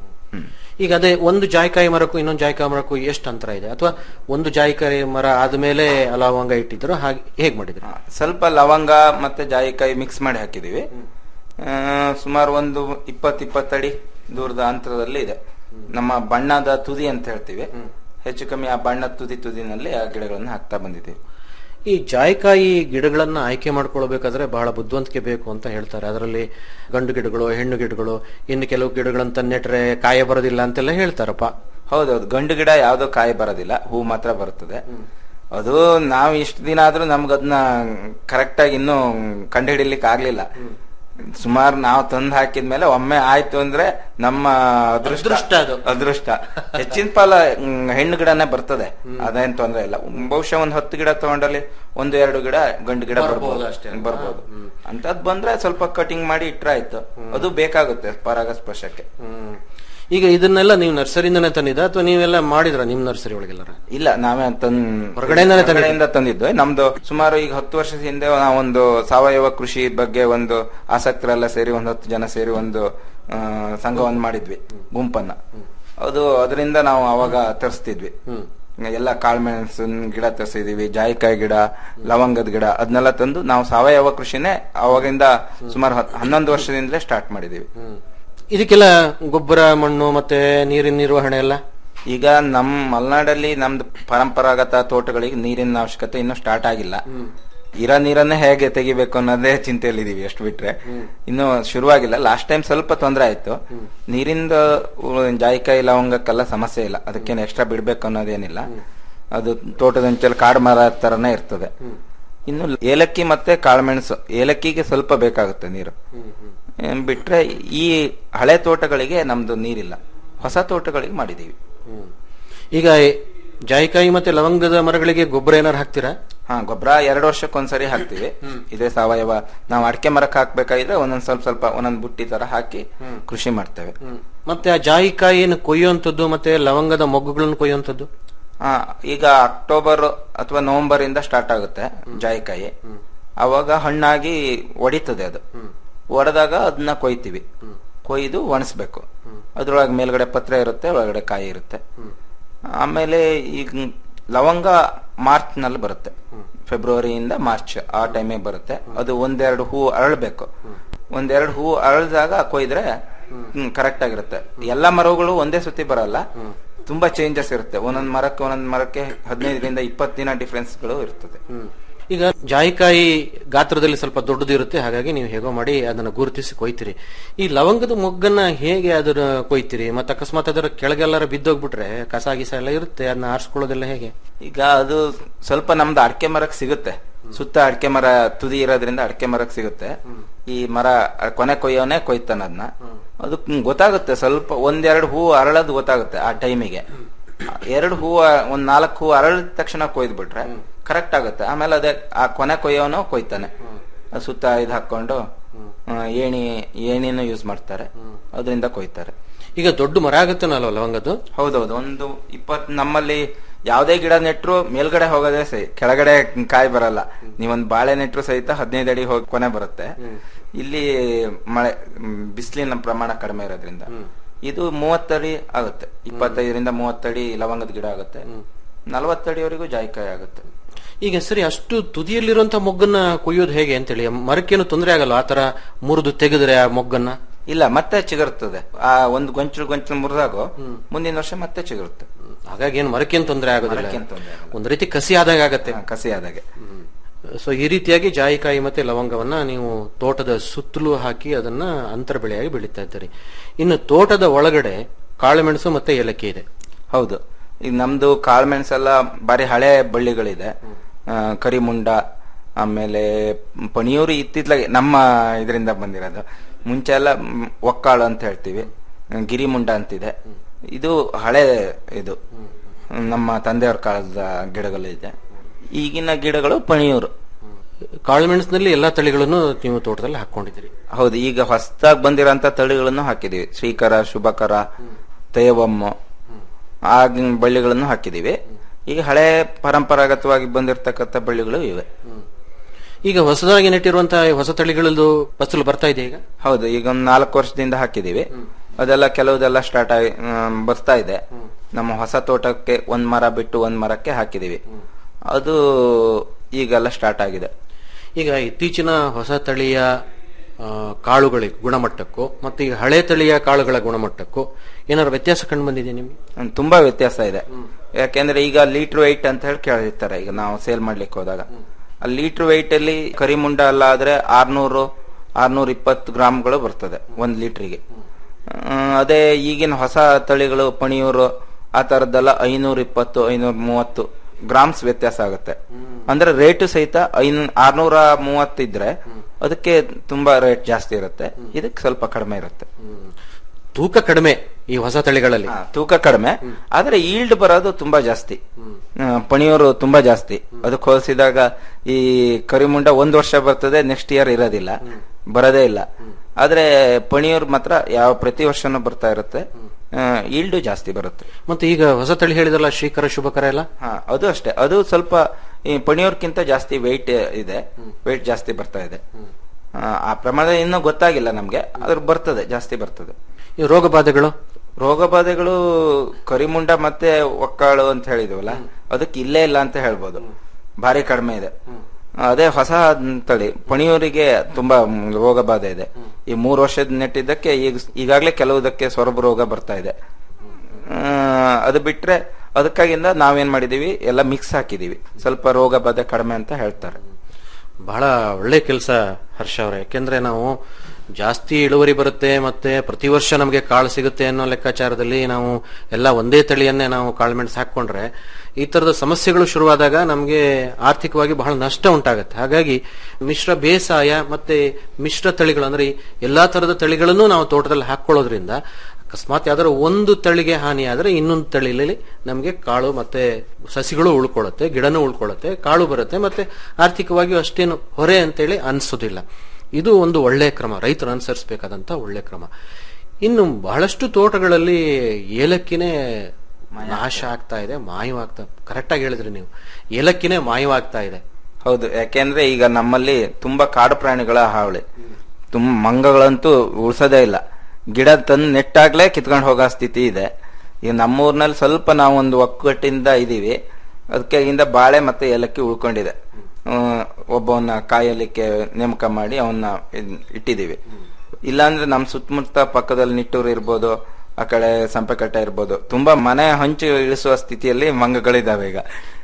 S17: ಈಗ ಅದೇ ಒಂದು ಜಾಯಿಕಾಯಿ ಮರಕ್ಕೂ ಇನ್ನೊಂದು ಜಾಯಿಕಾಯಿ ಮರಕ್ಕೂ ಎಷ್ಟು ಅಂತರ ಇದೆ ಅಥವಾ ಒಂದು ಜಾಯಿಕಾಯಿ ಮರ ಆದ್ಮೇಲೆ ಲವಂಗ ಇಟ್ಟಿದ್ರು ಹಾಗೆ ಹೇಗ್ ಮಾಡಿದ್ರು
S18: ಸ್ವಲ್ಪ ಲವಂಗ ಮತ್ತೆ ಜಾಯಿಕಾಯಿ ಮಿಕ್ಸ್ ಮಾಡಿ ಹಾಕಿದೀವಿ ಆ, ಸುಮಾರು ಒಂದು ಇಪ್ಪತ್ ಇಪ್ಪತ್ತಡಿ ದೂರದ ಅಂತರದಲ್ಲಿ ಇದೆ ನಮ್ಮ ಬಣ್ಣದ ತುದಿ ಅಂತ ಹೇಳ್ತೀವಿ ಹೆಚ್ಚು ಕಮ್ಮಿ ಆ ಬಣ್ಣದ ತುದಿ ತುದಿನಲ್ಲಿ ಆ ಗಿಡಗಳನ್ನು ಹಾಕ್ತಾ ಬಂದಿದ್ದೀವಿ
S17: ಈ ಜಾಯಿಕಾಯಿ ಗಿಡಗಳನ್ನ ಆಯ್ಕೆ ಮಾಡ್ಕೊಳ್ಬೇಕಾದ್ರೆ ಬಹಳ ಬುದ್ಧಿವಂತಿಕೆ ಬೇಕು ಅಂತ ಹೇಳ್ತಾರೆ ಅದರಲ್ಲಿ ಗಂಡು ಗಿಡಗಳು ಹೆಣ್ಣು ಗಿಡಗಳು ಇನ್ನು ಕೆಲವು ಗಿಡಗಳನ್ನ ನೆಟ್ರೆ ಕಾಯ ಬರೋದಿಲ್ಲ ಅಂತೆಲ್ಲ ಹೇಳ್ತಾರಪ್ಪ
S18: ಹೌದೌದು ಗಂಡು ಗಿಡ ಯಾವ್ದೋ ಕಾಯಿ ಬರೋದಿಲ್ಲ ಹೂ ಮಾತ್ರ ಬರುತ್ತದೆ ಅದು ನಾವು ಇಷ್ಟು ದಿನ ಆದ್ರೂ ನಮ್ಗೆ ಅದನ್ನ ಕರೆಕ್ಟ್ ಆಗಿ ಇನ್ನೂ ಕಂಡು ಹಿಡಿಲಿಕ್ಕೆ ಆಗ್ಲಿಲ್ಲ ಸುಮಾರು ನಾವು ತಂದು ಹಾಕಿದ್ಮೇಲೆ ಒಮ್ಮೆ ಆಯ್ತು ಅಂದ್ರೆ ನಮ್ಮ ಅದೃಷ್ಟ
S17: ಅದು.
S18: ಅದೃಷ್ಟ ಹೆಚ್ಚಿನ ಪಾಲ ಮ್, ಹೆಣ್ಣು ಗಿಡನೇ ಬರ್ತದೆ ಅದೇನ್ ತೊಂದ್ರೆ ಇಲ್ಲ ಬಹುಶಃ ಒಂದ್ ಹತ್ತು ಗಿಡ ತಗೊಂಡಲ್ಲಿ ಒಂದು ಎರಡು ಗಿಡ ಗಂಡು ಗಿಡ
S17: ಬರ್ಬೋದು
S18: ಬರ್ಬೋದು
S17: ಅಷ್ಟೇ.
S18: ಬರ್ಬೋದು ಅಂತದ್ ಬಂದ್ರೆ ಸ್ವಲ್ಪ ಕಟಿಂಗ್ ಮಾಡಿ ಇಟ್ರೆ ಆಯ್ತು ಅದು ಬೇಕಾಗುತ್ತೆ ಪರಾಗಸ್ಪರ್ಶಕ್ಕೆ
S17: ಈಗ ಇದನ್ನೆಲ್ಲ ನೀವು ನರ್ಸರಿಯಿಂದನೇ ತಂದಿದ್ದ ಅಥವಾ ನೀವೆಲ್ಲ ಮಾಡಿದ್ರ ನಿಮ್ ನರ್ಸರಿ ಒಳಗೆಲ್ಲ
S18: ಇಲ್ಲ ನಾವೇ ತಂದ್
S17: ಹೊರಗಡೆಯಿಂದಾನೇ ತಂದಿದ್ದು?
S18: ಹೊರಗಡೆಯಿಂದ ತಂದಿದ್ದು ನಮ್ದು ಸುಮಾರು ಈಗ ಹತ್ತು ವರ್ಷದ ಹಿಂದೆ ನಾವೊಂದು ಸಾವಯವ ಕೃಷಿ ಬಗ್ಗೆ ಒಂದು ಆಸಕ್ತರೆಲ್ಲ ಸೇರಿ ಒಂದು ಹತ್ತು ಜನ ಸೇರಿ ಒಂದು ಆ, ಸಂಘವನ್ನು ಮಾಡಿದ್ವಿ ಗುಂಪನ್ನ ಅದು ಅದರಿಂದ ನಾವು ಅವಾಗ ತರಿಸ್ತಿದ್ವಿ ಎಲ್ಲ ಕಾಳುಮೆಣಸಿನ ಗಿಡ ತರಿಸಿದೀವಿ ಜಾಯಿಕಾಯಿ ಗಿಡ ಲವಂಗದ ಗಿಡ ಅದನ್ನೆಲ್ಲ ತಂದು ನಾವು ಸಾವಯವ ಕೃಷಿನೇ ಅವಾಗಿಂದ ಸುಮಾರು ಹತ್- ಹನ್ನೊಂದು ವರ್ಷದಿಂದಲೇ ಸ್ಟಾರ್ಟ್ ಮಾಡಿದೀವಿ
S17: ಇದಕ್ಕೆಲ್ಲ ಗೊಬ್ಬರ ಮಣ್ಣು ಮತ್ತೆ ನೀರಿನ ನಿರ್ವಹಣೆ ಎಲ್ಲ
S18: ಈಗ ನಮ್ ಮಲೆನಾಡಲ್ಲಿ ನಮ್ದು ಪರಂಪರಾಗತ ತೋಟಗಳಿಗೆ ನೀರಿನ ಅವಶ್ಯಕತೆ ಇನ್ನೂ ಸ್ಟಾರ್ಟ್ ಆಗಿಲ್ಲ ಇರೋ ನೀರನ್ನೇ ಹೇಗೆ ತೆಗಿಬೇಕು ಅನ್ನೋದೇ ಚಿಂತೆಯಲ್ಲಿ ಇದೀವಿ ಎಷ್ಟು ಬಿಟ್ರೆ ಇನ್ನು ಶುರುವಾಗಿಲ್ಲ ಲಾಸ್ಟ್ ಟೈಮ್ ಸ್ವಲ್ಪ ತೊಂದರೆ ಆಯ್ತು ನೀರಿಂದ ಉ- ಜಾಯಿಕಾಯಿ ಲವಂಗಕ್ಕೆಲ್ಲ ಸಮಸ್ಯೆ ಇಲ್ಲ ಅದಕ್ಕೇನು ಎಕ್ಸ್ಟ್ರಾ ಬಿಡ್ಬೇಕು ಅನ್ನೋದೇನಿಲ್ಲ ಅದು ತೋಟದ ಅಂಚಲ್ಲಿ ಕಾಡು ಮರ ತರನೇ ಇರ್ತದೆ ಇನ್ನು ಏಲಕ್ಕಿ ಮತ್ತೆ ಕಾಳುಮೆಣಸು ಏಲಕ್ಕಿಗೆ ಸ್ವಲ್ಪ ಬೇಕಾಗುತ್ತೆ ನೀರು ಏನ್ ಬಿಟ್ರೆ ಈ ಹಳೆ ತೋಟಗಳಿಗೆ ನಮ್ದು ನೀರಿಲ್ಲ ಹೊಸ ತೋಟಗಳಿಗೆ ಮಾಡಿದೀವಿ
S17: ಈಗ ಜಾಯಿಕಾಯಿ ಮತ್ತೆ ಲವಂಗದ ಮರಗಳಿಗೆ ಗೊಬ್ಬರ ಏನಾರು ಹಾಕ್ತೀರಾ
S18: ಹಾ ಗೊಬ್ಬರ ಎರಡು ವರ್ಷಕ್ಕೊಂದ್ಸರಿ ಹಾಕ್ತಿವಿ ಇದೇ ಸಾವಯವ ನಾವು ಅಡಿಕೆ ಮರಕ್ಕೆ ಹಾಕ್ಬೇಕಾಗಿದ್ರೆ ಒಂದೊಂದ್ ಸ್ವಲ್ಪ ಸ್ವಲ್ಪ ಒಂದೊಂದ್ ಬುಟ್ಟಿ ತರ ಹಾಕಿ ಕೃಷಿ ಮಾಡ್ತೇವೆ
S17: ಮತ್ತೆ ಆ ಜಾಯಿಕಾಯಿಯನ್ನು ಕೊಯ್ಯುವಂಥದ್ದು ಮತ್ತೆ ಲವಂಗದ ಮೊಗ್ಗುಗಳನ್ನು ಕೊಯ್ಯುವಂಥದ್ದು
S18: ಹಾ ಈಗ ಅಕ್ಟೋಬರ್ ಅಥವಾ ನವೆಂಬರ್ ಇಂದ ಸ್ಟಾರ್ಟ್ ಆಗುತ್ತೆ ಜಾಯಿಕಾಯಿ ಅವಾಗ ಹಣ್ಣಾಗಿ ಒಡಿತದೆ ಅದು ಒಡೆದಾಗ ಅದನ್ನ ಕೊಯ್ತೀವಿ ಕೊಯ್ದು ಒಣಸ್ಬೇಕು ಅದ್ರೊಳಗೆ ಮೇಲ್ಗಡೆ ಪತ್ರ ಇರುತ್ತೆ ಒಳಗಡೆ ಕಾಯಿ ಇರುತ್ತೆ ಆಮೇಲೆ ಈಗ ಲವಂಗ ಮಾರ್ಚ್ ನಲ್ಲಿ ಬರುತ್ತೆ ಫೆಬ್ರವರಿಯಿಂದ ಮಾರ್ಚ್ ಆ ಟೈಮಿಗೆ ಬರುತ್ತೆ ಅದು ಒಂದೆರಡು ಹೂ ಅರಳಬೇಕು ಒಂದೆರಡು ಹೂ ಅರಳಿದಾಗ ಕೊಯ್ದ್ರೆ ಕರೆಕ್ಟ್ ಆಗಿರುತ್ತೆ ಎಲ್ಲಾ ಮರಗಳು ಒಂದೇ ಸುತ್ತಿ ಬರಲ್ಲ ತುಂಬಾ ಚೇಂಜಸ್ ಇರುತ್ತೆ ಒಂದೊಂದ್ ಮರಕ್ಕೆ ಒಂದೊಂದ್ ಮರಕ್ಕೆ ಹದಿನೈದರಿಂದ ಇಪ್ಪತ್ತು ದಿನ ಡಿಫ್ರೆನ್ಸ್ ಗಳು ಇರ್ತದೆ
S17: ಈಗ ಜಾಯಿಕಾಯಿ ಗಾತ್ರದಲ್ಲಿ ಸ್ವಲ್ಪ ದೊಡ್ಡದು ಇರುತ್ತೆ ಹಾಗಾಗಿ ನೀವು ಹೇಗೋ ಮಾಡಿ ಅದನ್ನ ಗುರುತಿಸಿ ಕೊಯ್ತೀರಿ ಈ ಲವಂಗದ ಮೊಗ್ಗನ್ನ ಹೇಗೆ ಅದನ್ನ ಕೊಯ್ತೀರಿ ಮತ್ತೆ ಅಕಸ್ಮಾತ್ ಅದರ ಕೆಳಗೆಲ್ಲಾರ ಬಿದ್ದೋಗ್ಬಿಟ್ರೆ ಕಸ ಗಿಸ ಎಲ್ಲ ಇರುತ್ತೆ ಅದನ್ನ ಆರಿಸ್ಕೊಳ್ಳೋದೆಲ್ಲ ಹೇಗೆ
S18: ಈಗ ಅದು ಸ್ವಲ್ಪ ನಮ್ದು ಅಡಕೆ ಮರಕ್ಕೆ ಸಿಗುತ್ತೆ ಸುತ್ತ ಅಡಕೆ ಮರ ತುದಿ ಇರೋದ್ರಿಂದ ಅಡಕೆ ಮರಕ್ಕೆ ಸಿಗುತ್ತೆ ಈ ಮರ ಅ- ಕೊನೆ ಕೊಯ್ಯೋನೆ ಕೊಯ್ತಾನ ಅದನ್ನ ಅದು ಗೊತ್ತಾಗುತ್ತೆ ಸ್ವಲ್ಪ ಒಂದೆರಡು ಹೂ ಅರಳೋದು ಗೊತ್ತಾಗುತ್ತೆ ಆ ಟೈಮಿಗೆ ಎರಡು ಹೂ ಒಂದ್ ನಾಲ್ಕು ಹೂ ಅರಳಿದ ತಕ್ಷಣ ಕೊಯ್ದು ಬಿಟ್ರೆ ಕರೆಕ್ಟ್ ಆಗುತ್ತೆ ಆಮೇಲೆ ಅದೇ ಆ ಕೊನೆ ಕೊಯ್ಯೋನು ಕೊಯ್ತಾನೆ ಅದ್ ಸುತ್ತ ಇದು ಹಾಕೊಂಡು ಆ, ಏಣಿ ಏಣಿನೂ ಯೂಸ್ ಮಾಡ್ತಾರೆ ಅದರಿಂದ ಕೊಯ್ತಾರೆ
S17: ಈಗ ದೊಡ್ಡ ಮರ ಆಗುತ್ತಾನಲ್ವ ಲವಂಗದ್ದು
S18: ಹೌದೌದು ಒಂದು ಇಪ್ಪತ್ ನಮ್ಮಲ್ಲಿ ಯಾವ್ದೇ ಗಿಡ ನೆಟ್ರು ಮೇಲ್ಗಡೆ ಹೋಗೋದೇ ಸಹಿ ಕೆಳಗಡೆ ಕಾಯಿ ಬರಲ್ಲ ನೀವೊಂದ್ ಬಾಳೆ ನೆಟ್ರು ಸಹಿತ ಹದಿನೈದು ಅಡಿ ಹೋಗಿ ಕೊನೆ ಬರುತ್ತೆ ಇಲ್ಲಿ ಮಳೆ ಮ್, ಬಿಸಿಲಿನ ಪ್ರಮಾಣ ಕಡಿಮೆ ಇರೋದ್ರಿಂದ ಇದು ಮೂವತ್ತಡಿ ಆಗುತ್ತೆ ಇಪ್ಪತ್ತೈದರಿಂದ ಮೂವತ್ತಡಿ ಲವಂಗದ ಗಿಡ ಆಗುತ್ತೆ ನಲವತ್ತಡಿವರೆಗೂ ಜಾಯಿಕಾಯಿ ಆಗುತ್ತೆ
S17: ಈಗ ಸರಿ ಅಷ್ಟು ತುದಿಯಲ್ಲಿರುವಂತ ಮೊಗ್ಗನ್ನ ಕೊಯ್ಯೋದು ಹೇಗೆ ಅಂತೇಳಿ ಮರಕ್ಕೇನು ತೊಂದರೆ ಆಗಲ್ಲ ಆತರ ಮುರಿದು ತೆಗೆದ್ರೆ ಆ ಮೊಗ್ಗನ್ನ
S18: ಇಲ್ಲ ಮತ್ತೆ ಚಿಗುರುತ್ತದೆ ಆ ಒಂದು ಗೊಂಚಲು ಗೊಂಚಲು ಮುರಿದಾಗೋ ಮುಂದಿನ ವರ್ಷ ಮತ್ತೆ ಚಿಗುರುತ್ತೆ
S17: ಹಾಗಾಗಿ ಏನು ಮರಕ್ಕೇನು ತೊಂದರೆ ಆಗೋದಿಲ್ಲ
S18: ಮರಕ್ಕೇನ್ ತೊಂದ್ರೆ
S17: ಒಂದ್ ರೀತಿ ಕಸಿ ಆದಾಗ ಆಗತ್ತೆ
S18: ಕಸಿ ಆದಾಗೆ
S17: ಸೊ ಈ ರೀತಿಯಾಗಿ ಜಾಯಿಕಾಯಿ ಮತ್ತೆ ಲವಂಗವನ್ನ ನೀವು ತೋಟದ ಸುತ್ತಲೂ ಹಾಕಿ ಅದನ್ನ ಅಂತರ ಬೆಳೆಯಾಗಿ ಬೆಳೀತಾ ಇದ್ದೀರಿ ಇನ್ನು ತೋಟದ ಒಳಗಡೆ ಕಾಳುಮೆಣಸು ಮತ್ತೆ ಏಲಕ್ಕಿ ಇದೆ
S18: ಹೌದು ಈಗ ನಮ್ದು ಕಾಳುಮೆಣಸೆಲ್ಲ ಬಾರಿ ಹಳೆ ಬಳ್ಳಿಗಳಿದೆ ಆ, ಕರಿಮುಂಡ ಆಮೇಲೆ ಪಣಿಯೂರು ಇತ್ತಿತ್ಲಾಗೆ ನಮ್ಮ ಇದರಿಂದ ಬಂದಿರೋದು ಮುಂಚೆ ಎಲ್ಲ ಮ್, ಒಕ್ಕಾಳು ಅಂತ ಹೇಳ್ತೀವಿ ಗಿರಿಮುಂಡ ಅಂತಿದೆ ಇದು ಹಳೆ ಇದು ನಮ್ಮ ತಂದೆಯವ್ರ ಕಾಲದ ಗಿಡಗಳಿದೆ ಈಗಿನ ಗಿಡಗಳು ಪಣಿಯೂರು
S17: ಕಾಳುಮೆಣಸಿನಲ್ಲಿ ಎಲ್ಲಾ ತಳಿಗಳನ್ನು ನೀವು ತೋಟದಲ್ಲಿ ಹಾಕೊಂಡಿದ್ದೀರಿ
S18: ಹೌದು ಈಗ ಹೊಸದಾಗಿ ಬಂದಿರೋಂತ ತಳಿಗಳನ್ನು ಹಾಕಿದೀವಿ ಶ್ರೀಕರ ಶುಭಕರ ತೇವಮ್ಮ ಆ ಗ್- ಬಳ್ಳಿಗಳನ್ನು ಹಾಕಿದೀವಿ ಈಗ ಹಳೆ ಪರಂಪರಾಗತವಾಗಿ ಬಂದಿರತಕ್ಕಂತ ಬಳ್ಳಿಗಳು ಇವೆ
S17: ಈಗ ಹೊಸದಾಗಿ ನೆಟ್ಟಿರುವಂತಹ ಈ ಹೊಸ ತಳಿಗಳದ್ದು ಫಸಲು ಬರ್ತಾ ಇದೆ ಈಗ
S18: ಹೌದು ಈಗ ಒಂದು ನಾಲ್ಕು ವರ್ಷದಿಂದ ಹಾಕಿದೀವಿ ಅದೆಲ್ಲ ಕೆಲವುದೆಲ್ಲ ಸ್ಟಾರ್ಟ್ ಆಗಿ ಆಮ್, ಬರ್ತಾ ಇದೆ ನಮ್ಮ ಹೊಸ ತೋಟಕ್ಕೆ ಒಂದ್ ಮರ ಬಿಟ್ಟು ಒಂದ್ ಮರಕ್ಕೆ ಹಾಕಿದೀವಿ ಅದು ಈಗೆಲ್ಲ ಸ್ಟಾರ್ಟ್ ಆಗಿದೆ
S17: ಈಗ ಇತ್ತೀಚಿನ ಹೊಸ ತಳಿಯ ಆ, ಕಾಳುಗಳ ಗುಣಮಟ್ಟಕ್ಕೂ ಮತ್ತೆ ಈ ಹಳೆ ತಳಿಯ ಕಾಳುಗಳ ಗುಣಮಟ್ಟಕ್ಕೂ ಏನಾದ್ರು ವ್ಯತ್ಯಾಸ ಕಂಡು ಬಂದಿದೆ ನಿಮ್ಗೆ
S18: ಹ್ಮ್, ತುಂಬಾ ವ್ಯತ್ಯಾಸ ಇದೆ ಯಾಕೆಂದ್ರೆ ಈಗ ಲೀಟರ್ ವೆಯ್ಟ್ ಅಂತ ಹೇಳಿ ಕೇಳಿರ್ತಾರೆ ಈಗ ನಾವು ಸೇಲ್ ಮಾಡ್ಲಿಕ್ಕೆ ಹೋದಾಗ ಆ ಲೀಟರ್ ವೆಯ್ಟ್ ಅಲ್ಲಿ ಕರಿಮುಂಡ ಅಲ್ಲ ಆದ್ರೆ ಆರ್ನೂರು ಆರ್ನೂರ ಇಪ್ಪತ್ತು ಗ್ರಾಮ್ಗಳು ಬರ್ತದೆ ಒಂದ್ ಲೀಟ್ರಿಗೆ ಅದೇ ಈಗಿನ ಹೊಸ ತಳಿಗಳು ಪಣಿಯೂರು ಆ ತರದ್ದೆಲ್ಲ ಐನೂರ ಇಪ್ಪತ್ತು ಐನೂರ ಮೂವತ್ತು ಗ್ರಾಮ್ಸ್ ವ್ಯತ್ಯಾಸ ಆಗುತ್ತೆ ಅಂದ್ರೆ ರೇಟು ಸಹಿತ ಐನ್ ಆರ್ನೂರ ಮೂವತ್ತಿದ್ರೆ ಅದಕ್ಕೆ ತುಂಬಾ ರೇಟ್ ಜಾಸ್ತಿ ಇರುತ್ತೆ ಇದಕ್ಕೆ ಸ್ವಲ್ಪ ಕಡಿಮೆ ಇರುತ್ತೆ
S17: ತೂಕ ಕಡಿಮೆ ಈ ಹೊಸ ತಳಿಗಳಲ್ಲಿ
S18: ಹಾ, ತೂಕ ಕಡಿಮೆ ಆದ್ರೆ ಈಲ್ಡ್ ಬರೋದು ತುಂಬಾ ಜಾಸ್ತಿ ಆ, ಪಣಿಯೂರು ತುಂಬಾ ಜಾಸ್ತಿ ಅದಕ್ಕೆ ಹೋಲಿಸಿದಾಗ ಈ ಕರಿಮುಂಡ ಒಂದ್ ವರ್ಷ ಬರ್ತದೆ ನೆಕ್ಸ್ಟ್ ಇಯರ್ ಇರೋದಿಲ್ಲ ಬರೋದೇ ಇಲ್ಲ ಆದ್ರೆ ಪಣಿಯೂರ್ ಮಾತ್ರ ಯಾವ ಪ್ರತಿ ವರ್ಷನೂ ಬರ್ತಾ ಇರುತ್ತೆ ಈಲ್ಡ್ ಜಾಸ್ತಿ ಬರುತ್ತೆ
S17: ಮತ್ತೆ ಈಗ ಹೊಸ ತಳಿ ಹೇಳಿದಲ್ಲ ಶ್ರೀಕರ ಶುಭಕರ ಎಲ್ಲ
S18: ಹಾ ಅದು ಅಷ್ಟೇ ಅದು ಸ್ವಲ್ಪ ಈ ಪಣಿಯೂರ್ಕಿಂತ ಜಾಸ್ತಿ ವೆಯ್ಟ್ ಇದೆ ವೆಯ್ಟ್ ಜಾಸ್ತಿ ಬರ್ತಾ ಇದೆ ಆ, ಆ ಪ್ರಮಾಣ ಇನ್ನೂ ಗೊತ್ತಾಗಿಲ್ಲ ನಮ್ಗೆ ಅದ್ರ ಬರ್ತದೆ ಜಾಸ್ತಿ ಬರ್ತದೆ
S17: ಈ ರೋಗ ಬಾಧೆಗಳು
S18: ರೋಗ ಬಾಧೆಗಳು ಕರಿಮುಂಡ ಮತ್ತೆ ಒಕ್ಕಾಳು ಅಂತ ಹೇಳಿದ್ವಲ್ಲ ಅದಕ್ಕೆ ಇಲ್ಲೇ ಇಲ್ಲ ಅಂತ ಹೇಳ್ಬೋದು ಭಾರಿ ಕಡಿಮೆ ಇದೆ ಅದೇ ಹೊಸ ತಳಿ ಪಣಿಯೂರಿಗೆ ತುಂಬಾ ಮ್, ರೋಗ ಬಾಧೆ ಇದೆ ಈ ಮೂರು ವರ್ಷದ ನೆಟ್ಟಿದ್ದಕ್ಕೆ ಈಗ ಈಗಾಗಲೇ ಕೆಲವುದಕ್ಕೆ ಸೊರಬು ರೋಗ ಬರ್ತಾ ಇದೆ ಆ, ಅದು ಬಿಟ್ರೆ ಅದಕ್ಕಾಗಿಂದ ನಾವೇನ್ ಮಾಡಿದೀವಿ ಎಲ್ಲ ಮಿಕ್ಸ್ ಹಾಕಿದೀವಿ ಸ್ವಲ್ಪ ರೋಗ ಬಾಧೆ ಕಡಿಮೆ ಅಂತ ಹೇಳ್ತಾರೆ
S17: ಬಹಳ ಒಳ್ಳೆ ಕೆಲಸ ಹರ್ಷ ಅವರೇ ಯಾಕೆಂದ್ರೆ ನಾವು ಜಾಸ್ತಿ ಇಳುವರಿ ಬರುತ್ತೆ ಮತ್ತೆ ಪ್ರತಿ ವರ್ಷ ನಮಗೆ ಕಾಳು ಸಿಗುತ್ತೆ ಅನ್ನೋ ಲೆಕ್ಕಾಚಾರದಲ್ಲಿ ನಾವು ಎಲ್ಲ ಒಂದೇ ತಳಿಯನ್ನೇ ನಾವು ಕಾಳುಮೆಣಸು ಹಾಕೊಂಡ್ರೆ ಈ ತರದ ಸಮಸ್ಯೆಗಳು ಶುರುವಾದಾಗ ನಮಗೆ ಆರ್ಥಿಕವಾಗಿ ಬಹಳ ನಷ್ಟ ಉಂಟಾಗುತ್ತೆ ಹಾಗಾಗಿ ಮಿಶ್ರ ಬೇಸಾಯ ಮತ್ತೆ ಮಿಶ್ರ ತಳಿಗಳು ಅಂದ್ರೆ ಈ ಎಲ್ಲಾ ತರದ ತಳಿಗಳನ್ನು ನಾವು ತೋಟದಲ್ಲಿ ಹಾಕೊಳ್ಳೋದ್ರಿಂದ ಅಕಸ್ಮಾತ್ ಯಾವ್ದಾದ್ರು ಒಂದು ತಳಿಗೆ ಹಾನಿ ಆದ್ರೆ ಇನ್ನೊಂದು ತಳಿಲಿ ನಮಗೆ ಕಾಳು ಮತ್ತೆ ಸಸಿಗಳು ಉಳ್ಕೊಳ್ಳುತ್ತೆ ಗಿಡನೂ ಉಳ್ಕೊಳ್ಳುತ್ತೆ ಕಾಳು ಬರುತ್ತೆ ಮತ್ತೆ ಆರ್ಥಿಕವಾಗಿಯೂ ಅಷ್ಟೇನು ಹೊರೆ ಅಂತೇಳಿ ಅನ್ಸೋದಿಲ್ಲ ಇದು ಒಂದು ಒಳ್ಳೆ ಕ್ರಮ ರೈತರು ಅನುಸರಿಸಬೇಕಾದಂತ ಒಳ್ಳೆ ಕ್ರಮ ಇನ್ನು ಬಹಳಷ್ಟು ತೋಟಗಳಲ್ಲಿ ಏಲಕ್ಕಿನೇ ನಾಶ ಆಗ್ತಾ ಇದೆ ಮಾಯವಾಗ್ತಾ ಕರೆಕ್ಟ್ ಆಗಿ ಹೇಳಿದ್ರಿ ನೀವು ಏಲಕ್ಕಿನೇ ಮಾಯವಾಗ್ತಾ ಇದೆ
S18: ಹೌದು ಯಾಕೆಂದ್ರೆ ಈಗ ನಮ್ಮಲ್ಲಿ ತುಂಬಾ ಕಾಡು ಪ್ರಾಣಿಗಳ ಹಾವಳಿ ತುಂಬ ಮಂಗಗಳಂತೂ ಉಳ್ಸೋದೇ ಇಲ್ಲ ಗಿಡ ತಂದು ನೆಟ್ಟಾಗ್ಲೇ ಕಿತ್ಕೊಂಡು ಹೋಗೋ ಸ್ಥಿತಿ ಇದೆ ಈಗ ನಮ್ಮೂರ್ನಲ್ಲಿ ಸ್ವಲ್ಪ ನಾವು ಒಂದು ಒಕ್ಕಟ್ಟಿಂದ ಇದೀವಿ ಅದಕ್ಕೆ ಇಂದ ಬಾಳೆ ಮತ್ತೆ ಏಲಕ್ಕಿ ಉಳ್ಕೊಂಡಿದೆ ಆ, ಒಬ್ಬವನ್ನ ಕಾಯಲಿಕ್ಕೆ ನೇಮಕ ಮಾಡಿ ಅವನ್ನ ಇದ್- ಇಟ್ಟಿದೀವಿ ಇಲ್ಲಾಂದ್ರೆ ನಮ್ ಸುತ್ತಮುತ್ತ ಪಕ್ಕದಲ್ಲಿ ನಿಟ್ಟೂರು ಇರ್ಬೋದು ಆ ಕಡೆ ಸಂಪೆಕಟ್ಟೆ ಇರ್ಬೋದು ತುಂಬಾ ಮನೆ ಹಂಚು ಇಳಿಸುವ ಸ್ಥಿತಿಯಲ್ಲಿ ಮಂಗಗಳಿದಾವೆ ಈಗ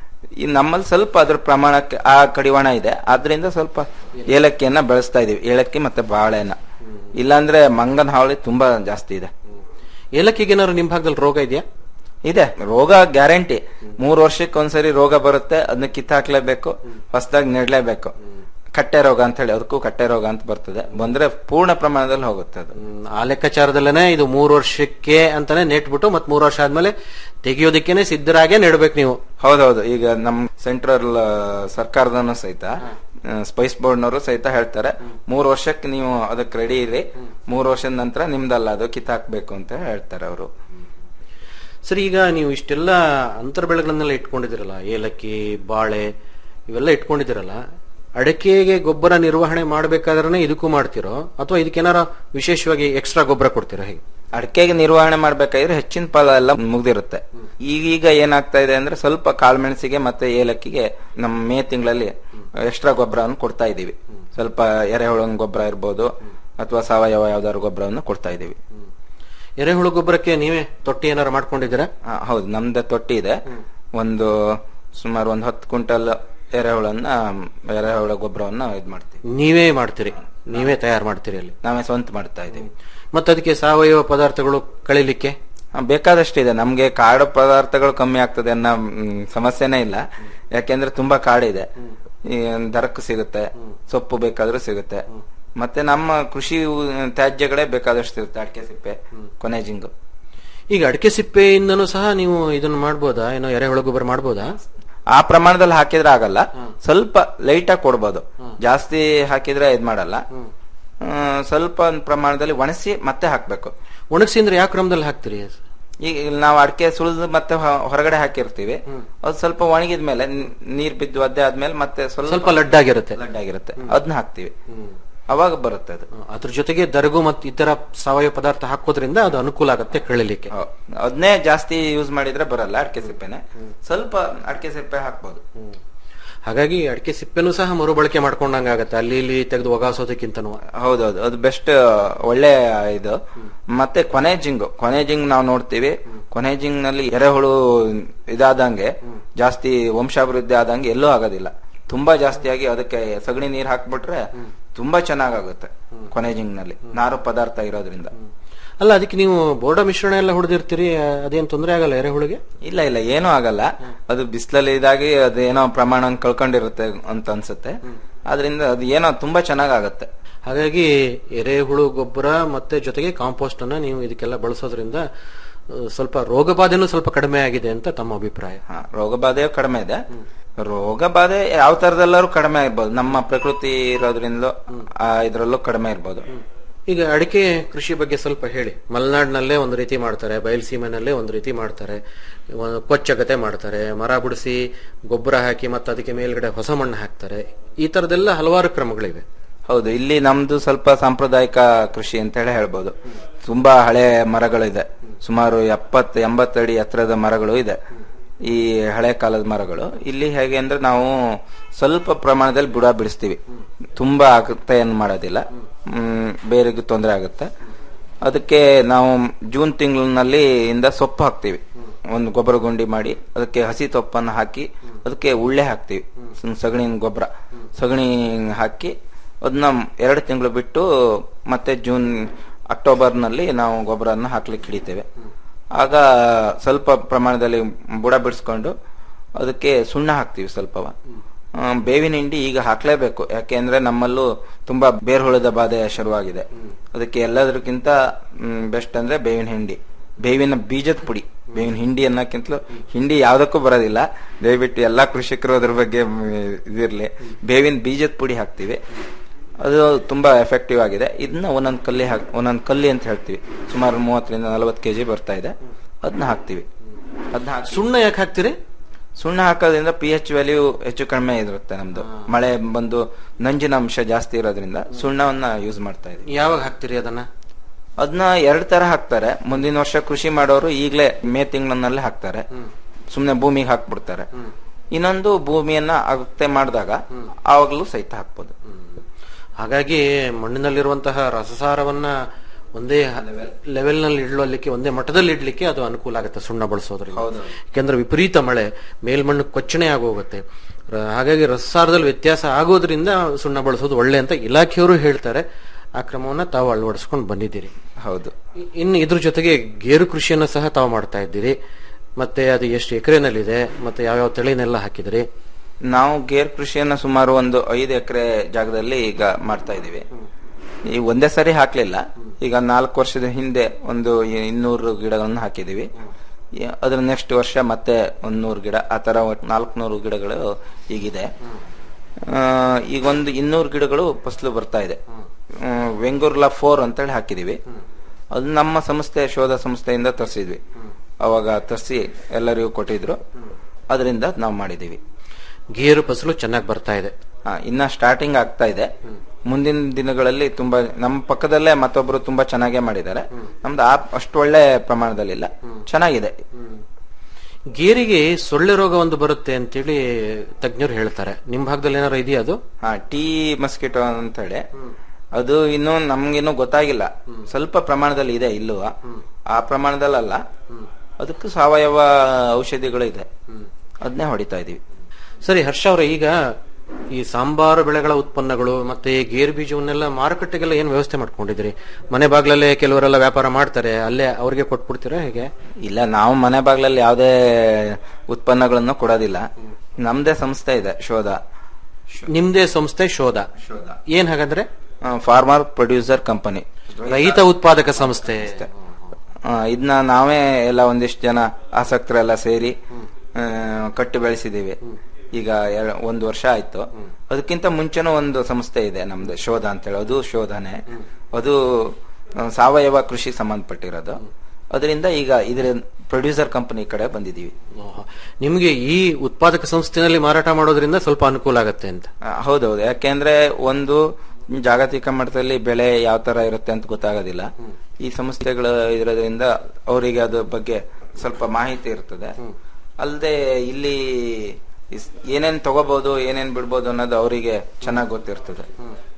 S18: ಈ ನಮ್ಮಲ್ಲಿ ಸ್ವಲ್ಪ ಅದ್ರ ಪ್ರಮಾಣಕ್ಕೆ ಆ ಕಡಿವಾಣ ಇದೆ ಆದ್ರಿಂದ ಸ್ವಲ್ಪ ಏಲಕ್ಕಿಯನ್ನ ಬೆಳೆಸ್ತಾ ಇದೀವಿ ಏಲಕ್ಕಿ ಮತ್ತೆ ಬಾಳೆನ ಇಲ್ಲಾಂದ್ರೆ ಮಂಗನ ಹಾವಳಿ ತುಂಬಾ ಜಾಸ್ತಿ ಇದೆ
S17: ಏಲಕ್ಕಿಗೆ ಏನಾದ್ರು ನಿಮ್ ಭಾಗದಲ್ಲಿ ರೋಗ ಇದೆಯಾ
S18: ಇದೆ ರೋಗ ಗ್ಯಾರಂಟಿ ಮೂರ್ ವರ್ಷಕ್ಕೆ ಒಂದ್ಸರಿ ರೋಗ ಬರುತ್ತೆ ಅದನ್ನ ಕಿತ್ತಾಕ್ಲೇಬೇಕು ಹೊಸದಾಗಿ ನೆಡ್ಲೇಬೇಕು ಕಟ್ಟೆ ರೋಗ ಅಂತ ಹೇಳಿ ಅದಕ್ಕೂ ಕಟ್ಟೆ ರೋಗ ಅಂತ ಬರ್ತದೆ ಬಂದ್ರೆ ಪೂರ್ಣ ಪ್ರಮಾಣದಲ್ಲಿ ಹೋಗುತ್ತೆ ಅದು
S17: ಆ ಲೆಕ್ಕಾಚಾರದಲ್ಲೇನೆ ಇದು ಮೂರು ವರ್ಷಕ್ಕೆ ಅಂತಾನೆ ನೆಟ್ಬಿಟ್ಟು ಮತ್ ಮೂರು ವರ್ಷ ಆದ್ಮೇಲೆ ತೆಗಿಯೋದಕ್ಕೇನೆ ಸಿದ್ಧರಾಗೆ ನೆಡ್ಬೇಕು ನೀವು
S18: ಹೌದೌದು ಈಗ ನಮ್ ಸೆಂಟ್ರಲ್ ಸರ್ಕಾರದನ್ನು ಸಹಿತ ಸ್ಪೈಸ್ ಬೋರ್ಡ್ನವರು ಸಹಿತ ಹೇಳ್ತಾರೆ ಮೂರು ವರ್ಷಕ್ಕೆ ನೀವು ಅದಕ್ಕೆ ರೆಡಿ ಇರಿ ಮೂರು ವರ್ಷದ ನಂತರ ನಿಮ್ದಲ್ಲ ಅದು ಕಿತ್ತಾಕ್ಬೇಕು ಅಂತ ಹೇಳ್ತಾರೆ ಅವರು
S17: ಸರಿ ಈಗ ನೀವು ಇಷ್ಟೆಲ್ಲ ಅಂತರ ಬೆಳೆಗಳನ್ನೆಲ್ಲ ಇಟ್ಕೊಂಡಿದ್ದೀರಲ್ಲ ಏಲಕ್ಕಿ ಬಾಳೆ ಇವೆಲ್ಲ ಇಟ್ಕೊಂಡಿದ್ದೀರಲ್ಲ ಅಡಕೆಗೆ ಗೊಬ್ಬರ ನಿರ್ವಹಣೆ ಮಾಡ್ಬೇಕಾದ್ರೆ ಇದಕ್ಕೂ ಮಾಡ್ತಿರೋ ಅಥವಾ ಇದಕ್ಕೇನಾರ ವಿಶೇಷವಾಗಿ ಎಕ್ಸ್ಟ್ರಾ ಗೊಬ್ಬರ ಕೊಡ್ತೀರಾ ಹೇಗೆ
S18: ಅಡಿಕೆಗೆ ನಿರ್ವಹಣೆ ಮಾಡ್ಬೇಕಾದ್ರೆ ಹೆಚ್ಚಿನ ಫಲ ಎಲ್ಲ ಮುಗ್ದಿರುತ್ತೆ ಈಗೀಗ ಏನಾಗ್ತಾ ಇದೆ ಅಂದ್ರೆ ಸ್ವಲ್ಪ ಕಾಳುಮೆಣಸಿಗೆ ಮತ್ತೆ ಏಲಕ್ಕಿಗೆ ನಮ್ಮ ಮೇ ತಿಂಗಳಲ್ಲಿ ಎಕ್ಸ್ಟ್ರಾ ಗೊಬ್ಬರವನ್ನು ಕೊಡ್ತಾ ಇದೀವಿ ಸ್ವಲ್ಪ ಎರೆಹುಳನ ಗೊಬ್ಬರ ಇರ್ಬೋದು ಅಥವಾ ಸಾವಯವ ಯಾವ್ದಾದ್ರು ಗೊಬ್ಬರವನ್ನು ಕೊಡ್ತಾ ಇದೀವಿ
S17: ಎರೆಹುಳು ಗೊಬ್ಬರಕ್ಕೆ ನೀವೇ ತೊಟ್ಟಿ ಏನಾರು ಮಾಡ್ಕೊಂಡಿದ್ದೀರಾ
S18: ಆ, ಹೌದು ನಮ್ದು ತೊಟ್ಟಿ ಇದೆ ಒಂದು ಸುಮಾರು ಒಂದು ಹತ್ತು ಕ್ವಿಂಟಲ್ ಎರೆಹುಳನ್ನ ಎರೆಹುಳ ಗೊಬ್ಬರವನ್ನ ಇದ್ ಮಾಡ್ತೀವಿ
S17: ನೀವೇ ಮಾಡ್ತೀರಿ ನೀವೇ ತಯಾರು ಮಾಡ್ತೀರಿ ಅಲ್ಲಿ
S18: ನಾವೇ ಸ್ವಂತ ಮಾಡ್ತಾ ಇದೀವಿ
S17: ಮತ್ತೆ ಅದಕ್ಕೆ ಸಾವಯವ ಪದಾರ್ಥಗಳು ಕಳಿಲಿಕ್ಕೆ
S18: ಆ, ಬೇಕಾದಷ್ಟಿದೆ ನಮ್ಗೆ ಕಾಡು ಪದಾರ್ಥಗಳು ಕಮ್ಮಿ ಆಗ್ತದೆ ಅನ್ನೋ ಮ್, ಸಮಸ್ಯೆನೇ ಇಲ್ಲ ಯಾಕೆಂದ್ರೆ ತುಂಬಾ ಕಾಡಿದೆ ಈ ದರಕ್ಕೂ ಸಿಗುತ್ತೆ ಸೊಪ್ಪು ಬೇಕಾದ್ರೂ ಸಿಗುತ್ತೆ ಮತ್ತೆ ನಮ್ಮ ಕೃಷಿ ಉ- ತ್ಯಾಜ್ಯಗಳೇ ಬೇಕಾದಷ್ಟು ಸಿಗುತ್ತೆ ಅಡಿಕೆ ಸಿಪ್ಪೆ ಕೊನೆ ಜಿಂಗು
S17: ಈಗ ಅಡಿಕೆ ಸಿಪ್ಪೆಯಿಂದನೂ ಸಹ ನೀವು ಇದನ್ನ ಮಾಡ್ಬೋದಾ ಏನೋ ಎರೆಹುಳು ಗೊಬ್ಬರ ಮಾಡ್ಬೋದಾ
S18: ಆ ಪ್ರಮಾಣದಲ್ಲಿ ಹಾಕಿದ್ರೆ ಆಗಲ್ಲ ಸ್ವಲ್ಪ ಲೈಟ್ ಆಗಿ ಕೊಡ್ಬೋದು ಜಾಸ್ತಿ ಹಾಕಿದ್ರೆ ಇದ್ ಮಾಡಲ್ಲ ಆ, ಸ್ವಲ್ಪ ಒಂದ್ ಪ್ರಮಾಣದಲ್ಲಿ ಒಣಸಿ ಮತ್ತೆ ಹಾಕ್ಬೇಕು
S17: ಒಣಗಿಸಿ ಅಂದ್ರೆ ಯಾವ ಕ್ರಮದಲ್ಲಿ ಹಾಕ್ತೀರಿ
S18: ಈಗ ಇಲ್ಲಿ ನಾವು ಅಡಿಕೆ ಸುಳಿದು ಮತ್ತೆ ಹೊ- ಹೊರಗಡೆ ಹಾಕಿರ್ತೀವಿ ಅದು ಸ್ವಲ್ಪ ಒಣಗಿದ ಮೇಲೆ ನೀರ್ ಬಿದ್ದು ಒದ್ದೆ ಆದ್ಮೇಲೆ ಮತ್ತೆ ಸ್ವಲ್ಪ
S17: ಸ್ವಲ್ಪ ಲಡ್ಡಾಗಿರುತ್ತೆ.
S18: ಲಡ್ಡಾಗಿರುತ್ತೆ ಅದನ್ನ ಹಾಕ್ತಿವಿ ಅವಾಗ ಬರುತ್ತೆ ಅದು
S17: ಅದ್ರ ಜೊತೆಗೆ ದರಗು ಮತ್ತು ಇತರ ಸಾವಯವ ಪದಾರ್ಥ ಹಾಕೋದ್ರಿಂದ ಅದು ಅನುಕೂಲ ಆಗುತ್ತೆ ಕಳಿಲಿಕ್ಕೆ
S18: ಅದನ್ನೇ ಜಾಸ್ತಿ ಯೂಸ್ ಮಾಡಿದ್ರೆ ಬರಲ್ಲ ಅಡಿಕೆ ಸಿಪ್ಪೆನೆ ಸ್ವಲ್ಪ ಅಡಿಕೆ ಸಿಪ್ಪೆ ಹಾಕ್ಬೋದು
S17: ಹಾಗಾಗಿ ಅಡಿಕೆ ಸಿಪ್ಪೆನೂ ಸಹ ಮರುಬಳಕೆ ಮಾಡ್ಕೊಂಡಂಗ ಆಗತ್ತೆ ಅಲ್ಲಿ ಇಲ್ಲಿ ತೆಗೆದು ಒಗಾಸೋದಕ್ಕಿಂತನೂ
S18: ಹೌದೌದು ಅದು ಬೆಸ್ಟ್ ಒಳ್ಳೆ ಇದು ಮತ್ತೆ ಕೊನೆ ಜಿಂಗು ಕೊನೆ ಜಿಂಗ್ ನಾವು ನೋಡ್ತೀವಿ ಕೊನೆ ಜಿಂಗ್ ನಲ್ಲಿ ಎರೆಹುಳು ಇದಾದಂಗೆ ಜಾಸ್ತಿ ವಂಶಾಭಿವೃದ್ಧಿ ಆದಂಗೆ ಎಲ್ಲೂ ಆಗೋದಿಲ್ಲ ತುಂಬಾ ಜಾಸ್ತಿಯಾಗಿ ಅದಕ್ಕೆ ಸಗಣಿ ನೀರ್ ಹಾಕ್ಬಿಟ್ರೆ ತುಂಬಾ ಚೆನ್ನಾಗಾಗುತ್ತೆ ಕೊನೆ ಜಿಂಗ್ ನಲ್ಲಿ ನಾರು ಪದಾರ್ಥ ಇರೋದ್ರಿಂದ
S17: ಅಲ್ಲ ಅದಕ್ಕೆ ನೀವು ಬೋರ್ಡ ಮಿಶ್ರಣ ಎಲ್ಲ ಹೊಡೆದಿರ್ತೀರಿ ಅದೇನ್ ತೊಂದರೆ ಆಗಲ್ಲ ಎರೆಹುಳಿಗೆ
S18: ಇಲ್ಲ ಇಲ್ಲ ಏನೂ ಆಗಲ್ಲ ಅದು ಬಿಸಿಲಲ್ಲಿ ಇದಾಗಿ ಅದೇನೋ ಪ್ರಮಾಣ ಕಳ್ಕೊಂಡಿರುತ್ತೆ ಅಂತ ಅನ್ಸುತ್ತೆ ಆದ್ರಿಂದ ಅದು ಏನೋ ತುಂಬಾ ಚೆನ್ನಾಗಾಗತ್ತೆ
S17: ಹಾಗಾಗಿ ಎರೆಹುಳು ಗೊಬ್ಬರ ಮತ್ತೆ ಜೊತೆಗೆ ಕಾಂಪೋಸ್ಟ್ ಅನ್ನ ನೀವು ಇದಕ್ಕೆಲ್ಲ ಬಳಸೋದ್ರಿಂದ ಆ, ಸ್ವಲ್ಪ ರೋಗ ಬಾಧೆನೂ ಸ್ವಲ್ಪ ಕಡಿಮೆ ಆಗಿದೆ ಅಂತ ತಮ್ಮ ಅಭಿಪ್ರಾಯ
S18: ಹಾ, ರೋಗ ಬಾಧೆಯು ಕಡಿಮೆ ಇದೆ ರೋಗ ಬಾಧೆ ಯಾವ ತರದೆಲ್ಲರೂ ಕಡಿಮೆ ಇರ್ಬೋದು ನಮ್ಮ ಪ್ರಕೃತಿ ಇರೋದ್ರಿಂದ ಆ ಇದ್ರಲ್ಲೂ ಕಡಿಮೆ ಇರ್ಬೋದು
S17: ಈಗ ಅಡಿಕೆ ಕೃಷಿ ಬಗ್ಗೆ ಸ್ವಲ್ಪ ಹೇಳಿ ಮಲೆನಾಡಿನಲ್ಲೇ ಒಂದು ರೀತಿ ಮಾಡ್ತಾರೆ ಬಯಲುಸೀಮೆನಲ್ಲೇ ಒಂದು ರೀತಿ ಮಾಡ್ತಾರೆ ಒಂದು ಕೊಚ್ಚಗತೆ ಮಾಡ್ತಾರೆ ಮರ ಬಿಡಿಸಿ ಗೊಬ್ಬರ ಹಾಕಿ ಮತ್ತೆ ಅದಕ್ಕೆ ಮೇಲ್ಗಡೆ ಹೊಸ ಮಣ್ಣು ಹಾಕ್ತಾರೆ ಈ ತರದೆಲ್ಲ ಹಲವಾರು ಕ್ರಮಗಳಿವೆ
S18: ಹೌದು ಇಲ್ಲಿ ನಮ್ದು ಸ್ವಲ್ಪ ಸಾಂಪ್ರದಾಯಿಕ ಕೃಷಿ ಅಂತ ಹೇಳಿ ಹೇಳ್ಬೋದು ತುಂಬಾ ಹಳೆ ಮರಗಳಿದೆ ಸುಮಾರು ಎಪ್ಪತ್ ಎಂಬತ್ತಡಿ ಎತ್ತರದ ಮರಗಳು ಇದೆ ಈ ಹಳೆ ಕಾಲದ ಮರಗಳು ಇಲ್ಲಿ ಹೇಗೆ ಅಂದ್ರೆ ನಾವು ಸ್ವಲ್ಪ ಪ್ರಮಾಣದಲ್ಲಿ ಬುಡ ಬಿಡಿಸ್ತೀವಿ ತುಂಬಾ ಆಗುತ್ತೆ ಏನ್ ಮಾಡೋದಿಲ್ಲ ಹ್ಮ್ ಬೇರೆಗೂ ತೊಂದರೆ ಆಗುತ್ತೆ ಅದಕ್ಕೆ ನಾವು ಜೂನ್ ತಿಂಗಳಿನಲ್ಲಿ ಇಂದ ಸೊಪ್ಪು ಹಾಕ್ತಿವಿ ಒಂದು ಗೊಬ್ಬರ ಗುಂಡಿ ಮಾಡಿ ಅದಕ್ಕೆ ಹಸಿ ತೊಪ್ಪನ್ನು ಹಾಕಿ ಅದಕ್ಕೆ ಉಳ್ಳೆ ಹಾಕ್ತಿವಿ ಸ- ಸಗಣಿನ ಗೊಬ್ಬರ ಸಗಣಿ ಹಾಕಿ ಅದನ್ನ ಎರಡು ತಿಂಗಳು ಬಿಟ್ಟು ಮತ್ತೆ ಜೂನ್ ಅಕ್ಟೋಬರ್ ನಲ್ಲಿ ನಾವು ಗೊಬ್ಬರನ ಹಾಕ್ಲಿಕ್ಕೆ ಹಿಡಿತೇವೆ ಆಗ ಸ್ವಲ್ಪ ಪ್ರಮಾಣದಲ್ಲಿ ಬುಡ ಬಿಡಿಸ್ಕೊಂಡು ಅದಕ್ಕೆ ಸುಣ್ಣ ಹಾಕ್ತಿವಿ ಸ್ವಲ್ಪವ ಆ, ಬೇವಿನ ಹಿಂಡಿ ಈಗ ಹಾಕ್ಲೇಬೇಕು ಯಾಕೆಂದ್ರೆ ನಮ್ಮಲ್ಲೂ ತುಂಬಾ ಬೇರ್ಹುಳದ ಬಾಧೆ ಶುರುವಾಗಿದೆ ಅದಕ್ಕೆ ಎಲ್ಲದಕ್ಕಿಂತ ಬೆಸ್ಟ್ ಅಂದ್ರೆ ಬೇವಿನ ಹಿಂಡಿ ಬೇವಿನ ಬೀಜದ ಪುಡಿ ಬೇವಿನ ಹಿಂಡಿ ಅನ್ನಕ್ಕಿಂತಲೂ ಹಿಂಡಿ ಯಾವ್ದಕ್ಕೂ ಬರೋದಿಲ್ಲ ದಯವಿಟ್ಟು ಎಲ್ಲಾ ಕೃಷಿಕರು ಅದ್ರ ಬಗ್ಗೆ ಮ್, ಇದಿರ್ಲಿ ಬೇವಿನ ಬೀಜದ ಪುಡಿ ಹಾಕ್ತಿವಿ ಅದು ತುಂಬಾ ಎಫೆಕ್ಟಿವ್ ಆಗಿದೆ ಇದನ್ನ ಒಂದೊಂದ್ ಕಲ್ಲಿ ಹಾಕ್ ಒಂದೊಂದ್ ಕಲ್ಲಿ ಅಂತ ಹೇಳ್ತೀವಿ ಸುಮಾರು ಮೂವತ್ತರಿಂದ ನಲವತ್ತು ಕೆಜಿ ಬರ್ತಾ ಇದೆ ಅದನ್ನ ಹಾಕ್ತಿವಿ ಅದನ್ನ
S17: ಸುಣ್ಣ ಯಾಕೆ ಹಾಕ್ತಿರಿ
S18: ಸುಣ್ಣ ಹಾಕೋದ್ರಿಂದ ಪಿ ಎಚ್ ವ್ಯಾಲ್ಯೂ ಹೆಚ್ಚು ಕಡಿಮೆ ಇರುತ್ತೆ ನಮ್ದು ಮಳೆ ಬಂದು ನಂಜಿನ ಅಂಶ ಜಾಸ್ತಿ ಇರೋದ್ರಿಂದ ಸುಣ್ಣವನ್ನ ಯೂಸ್ ಮಾಡ್ತಾ ಇದೀವಿ
S17: ಯಾವಾಗ ಹಾಕ್ತಿರಿ ಅದನ್ನ
S18: ಅದನ್ನ ಎರಡ್ ತರ ಹಾಕ್ತಾರೆ ಮುಂದಿನ ವರ್ಷ ಕೃಷಿ ಮಾಡೋರು ಈಗ್ಲೇ ಮೇ ತಿಂಗಳನ್ನಲ್ಲೇ ಹಾಕ್ತಾರೆ ಸುಮ್ನೆ ಭೂಮಿಗೆ ಹಾಕ್ಬಿಡ್ತಾರೆ ಇನ್ನೊಂದು ಭೂಮಿಯನ್ನ ಅಗತ್ಯ ಮಾಡಿದಾಗ ಆವಾಗ್ಲೂ ಸಹಿತ ಹಾಕ್ಬೋದು
S17: ಹಾಗಾಗಿ ಮಣ್ಣಿನಲ್ಲಿರುವಂತಹ ರಸಸಾರವನ್ನ ಒಂದೇ ಲೆವೆಲ್ ನಲ್ಲಿ ಇಡ್ಲಿಕ್ಕೆ ಒಂದೇ ಮಟ್ಟದಲ್ಲಿ ಇಡ್ಲಿಕ್ಕೆ ಅದು ಅನುಕೂಲ ಆಗುತ್ತೆ ಸುಣ್ಣ ಬಳಸೋದ್ರಿಂದ ಯಾಕೆಂದ್ರೆ ವಿಪರೀತ ಮಳೆ ಮೇಲ್ಮಣ್ಣು ಕೊಚ್ಚಣೆ ಆಗೋಗುತ್ತೆ ರ- ಹಾಗಾಗಿ ರಸಸಾರದಲ್ಲಿ ವ್ಯತ್ಯಾಸ ಆಗೋದ್ರಿಂದ ಸುಣ್ಣ ಬಳಸೋದು ಒಳ್ಳೆ ಅಂತ ಇಲಾಖೆಯವರು ಹೇಳ್ತಾರೆ ಆ ಕ್ರಮವನ್ನ ತಾವು ಅಳವಡಿಸ್ಕೊಂಡು ಬಂದಿದ್ದೀರಿ
S18: ಹೌದು
S17: ಇ- ಇನ್ನು ಇದ್ರ ಜೊತೆಗೆ ಗೇರು ಕೃಷಿಯನ್ನು ಸಹ ತಾವು ಮಾಡ್ತಾ ಇದ್ದೀರಿ ಮತ್ತೆ ಅದು ಎಷ್ಟು ಎಕರೆನಲ್ಲಿದೆ ಮತ್ತೆ ಯಾವ್ಯಾವ ತಳಿನೆಲ್ಲ ಹಾಕಿದ್ರಿ
S18: ನಾವು ಗೇರ್ ಕೃಷಿಯನ್ನ ಸುಮಾರು ಒಂದು ಐದು ಎಕರೆ ಜಾಗದಲ್ಲಿ ಈಗ ಮಾಡ್ತಾ ಇದೀವಿ ಈ ಒಂದೇ ಸರಿ ಹಾಕ್ಲಿಲ್ಲ ಈಗ ನಾಲ್ಕು ವರ್ಷದ ಹಿಂದೆ ಒಂದು ಇನ್ನೂರು ಗಿಡಗಳನ್ನು ಹಾಕಿದೀವಿ ಈ- ಅದ್ರ ನೆಕ್ಸ್ಟ್ ವರ್ಷ ಮತ್ತೆ ಒಂದ್ ನೂರು ಗಿಡ ಆ ತರ ನಾಲ್ಕುನೂರು ಗಿಡಗಳು ಈಗಿದೆ ಆ, ಈಗ ಒಂದು ಇನ್ನೂರು ಗಿಡಗಳು ಫಸಲು ಬರ್ತಾ ಇದೆ ಹ್ಮ್, ವೆಂಗುರ್ಲಾ ಫೋರ್ ಅಂತೇಳಿ ಹಾಕಿದೀವಿ ಅದು ನಮ್ಮ ಸಂಸ್ಥೆ ಶೋಧ ಸಂಸ್ಥೆಯಿಂದ ತರಿಸಿದ್ವಿ ಅವಾಗ ತರಿಸಿ ಎಲ್ಲರಿಗೂ ಕೊಟ್ಟಿದ್ರು ಅದರಿಂದ ನಾವು ಮಾಡಿದೀವಿ
S17: ಗೇರು ಫಸಲು ಚೆನ್ನಾಗಿ ಬರ್ತಾ ಇದೆ
S18: ಆ, ಇನ್ನ ಸ್ಟಾರ್ಟಿಂಗ್ ಆಗ್ತಾ ಇದೆ ಮುಂದಿನ ದಿನಗಳಲ್ಲಿ ತುಂಬಾ ನಮ್ಮ ಪಕ್ಕದಲ್ಲೇ ಮತ್ತೊಬ್ರು ತುಂಬಾ ಚೆನ್ನಾಗೇ ಮಾಡಿದ್ದಾರೆ ನಮ್ದು ಆ ಅಷ್ಟು ಒಳ್ಳೆ ಪ್ರಮಾಣದಲ್ಲಿಲ್ಲ ಚೆನ್ನಾಗಿದೆ
S17: ಗೇರಿಗೆ ಸೊಳ್ಳೆ ರೋಗ ಒಂದು ಬರುತ್ತೆ ಅಂತೇಳಿ ತಜ್ಞರು ಹೇಳ್ತಾರೆ ನಿಮ್ ಭಾಗದಲ್ಲಿ ಏನಾರು ಇದೆಯಾ ಅದು
S18: ಹಾ ಟೀ ಮಸ್ಕಿಟೋ ಅಂತ ಹೇಳಿ ಅದು ಇನ್ನೂ ನಮ್ಗಿನ್ನೂ ಗೊತ್ತಾಗಿಲ್ಲ ಸ್ವಲ್ಪ ಪ್ರಮಾಣದಲ್ಲಿ ಇದೆ ಇಲ್ಲೂ ಆ ಪ್ರಮಾಣದಲ್ಲಲ್ಲ ಅದಕ್ಕೆ ಸಾವಯವ ಔಷಧಿಗಳು ಇದೆ ಅದನ್ನೇ ಹೊಡಿತಾ ಇದೀವಿ
S17: ಸರಿ ಹರ್ಷ ಅವರೇ ಈಗ ಈ ಸಾಂಬಾರು ಬೆಳೆಗಳ ಉತ್ಪನ್ನಗಳು ಮತ್ತೆ ಈ ಗೇರು ಬೀಜವನ್ನೆಲ್ಲ ಮಾರುಕಟ್ಟೆಗೆಲ್ಲ ಏನ್ ವ್ಯವಸ್ಥೆ ಮಾಡ್ಕೊಂಡಿದ್ರಿ ಮನೆ ಬಾಗ್ಲಲ್ಲೇ ಕೆಲವರೆಲ್ಲ ವ್ಯಾಪಾರ ಮಾಡ್ತಾರೆ ಅಲ್ಲೇ ಅವ್ರಿಗೆ ಕೊಟ್ಬಿಡ್ತೀರಾ ಹೇಗೆ
S18: ಇಲ್ಲ ನಾವು ಮನೆ ಬಾಗ್ಲಲ್ಲಿ ಯಾವುದೇ ಉತ್ಪನ್ನಗಳನ್ನು ಕೊಡೋದಿಲ್ಲ ನಮ್ದೇ ಸಂಸ್ಥೆ ಇದೆ ಶೋಧ
S17: ನಿಮ್ದೇ ಸಂಸ್ಥೆ ಶೋಧ ಏನ್ ಹಾಗಾದ್ರೆ
S18: ಫಾರ್ಮರ್ ಪ್ರೊಡ್ಯೂಸರ್ ಕಂಪನಿ
S17: ರೈತ ಉತ್ಪಾದಕ ಸಂಸ್ಥೆ
S18: ಇದನ್ನ ನಾವೇ ಎಲ್ಲ ಒಂದಿಷ್ಟು ಜನ ಆಸಕ್ತರೆಲ್ಲ ಸೇರಿ ಆ, ಕಟ್ಟಿ ಬೆಳೆಸಿದೀವಿ ಈಗ ಎರ- ಒಂದು ವರ್ಷ ಆಯ್ತು ಅದಕ್ಕಿಂತ ಮುಂಚೆನೂ ಒಂದು ಸಂಸ್ಥೆ ಇದೆ ನಮ್ದು ಶೋಧ ಅಂತೇಳಿ ಅದು ಶೋಧನೆ ಅದು ಆ, ಸಾವಯವ ಕೃಷಿ ಸಂಬಂಧಪಟ್ಟಿರೋದು ಅದರಿಂದ ಈಗ ಇದ್ರ ಪ್ರೊಡ್ಯೂಸರ್ ಕಂಪನಿ ಕಡೆ ಬಂದಿದೀವಿ
S17: ನಿಮ್ಗೆ ಈ ಉತ್ಪಾದಕ ಸಂಸ್ಥೆನಲ್ಲಿ ಮಾರಾಟ ಮಾಡೋದ್ರಿಂದ ಸ್ವಲ್ಪ ಅನುಕೂಲ ಆಗತ್ತೆ ಅಂತ
S18: ಆ, ಹೌದೌದು ಯಾಕೆಂದ್ರೆ ಒಂದು ಜಾಗತಿಕ ಮಟ್ಟದಲ್ಲಿ ಬೆಳೆ ಯಾವ ತರ ಇರುತ್ತೆ ಅಂತ ಗೊತ್ತಾಗೋದಿಲ್ಲ ಈ ಸಂಸ್ಥೆಗಳು ಇರೋದ್ರಿಂದ ಅವರಿಗೆ ಅದ್ರ ಬಗ್ಗೆ ಸ್ವಲ್ಪ ಮಾಹಿತಿ ಇರ್ತದೆ ಅಲ್ಲದೆ ಇಲ್ಲಿ ಇಸ್- ಏನೇನ್ ತಗೋಬಹುದು ಏನೇನ್ ಬಿಡ್ಬೋದು ಅನ್ನೋದು ಅವರಿಗೆ ಚೆನ್ನಾಗಿ ಗೊತ್ತಿರ್ತದೆ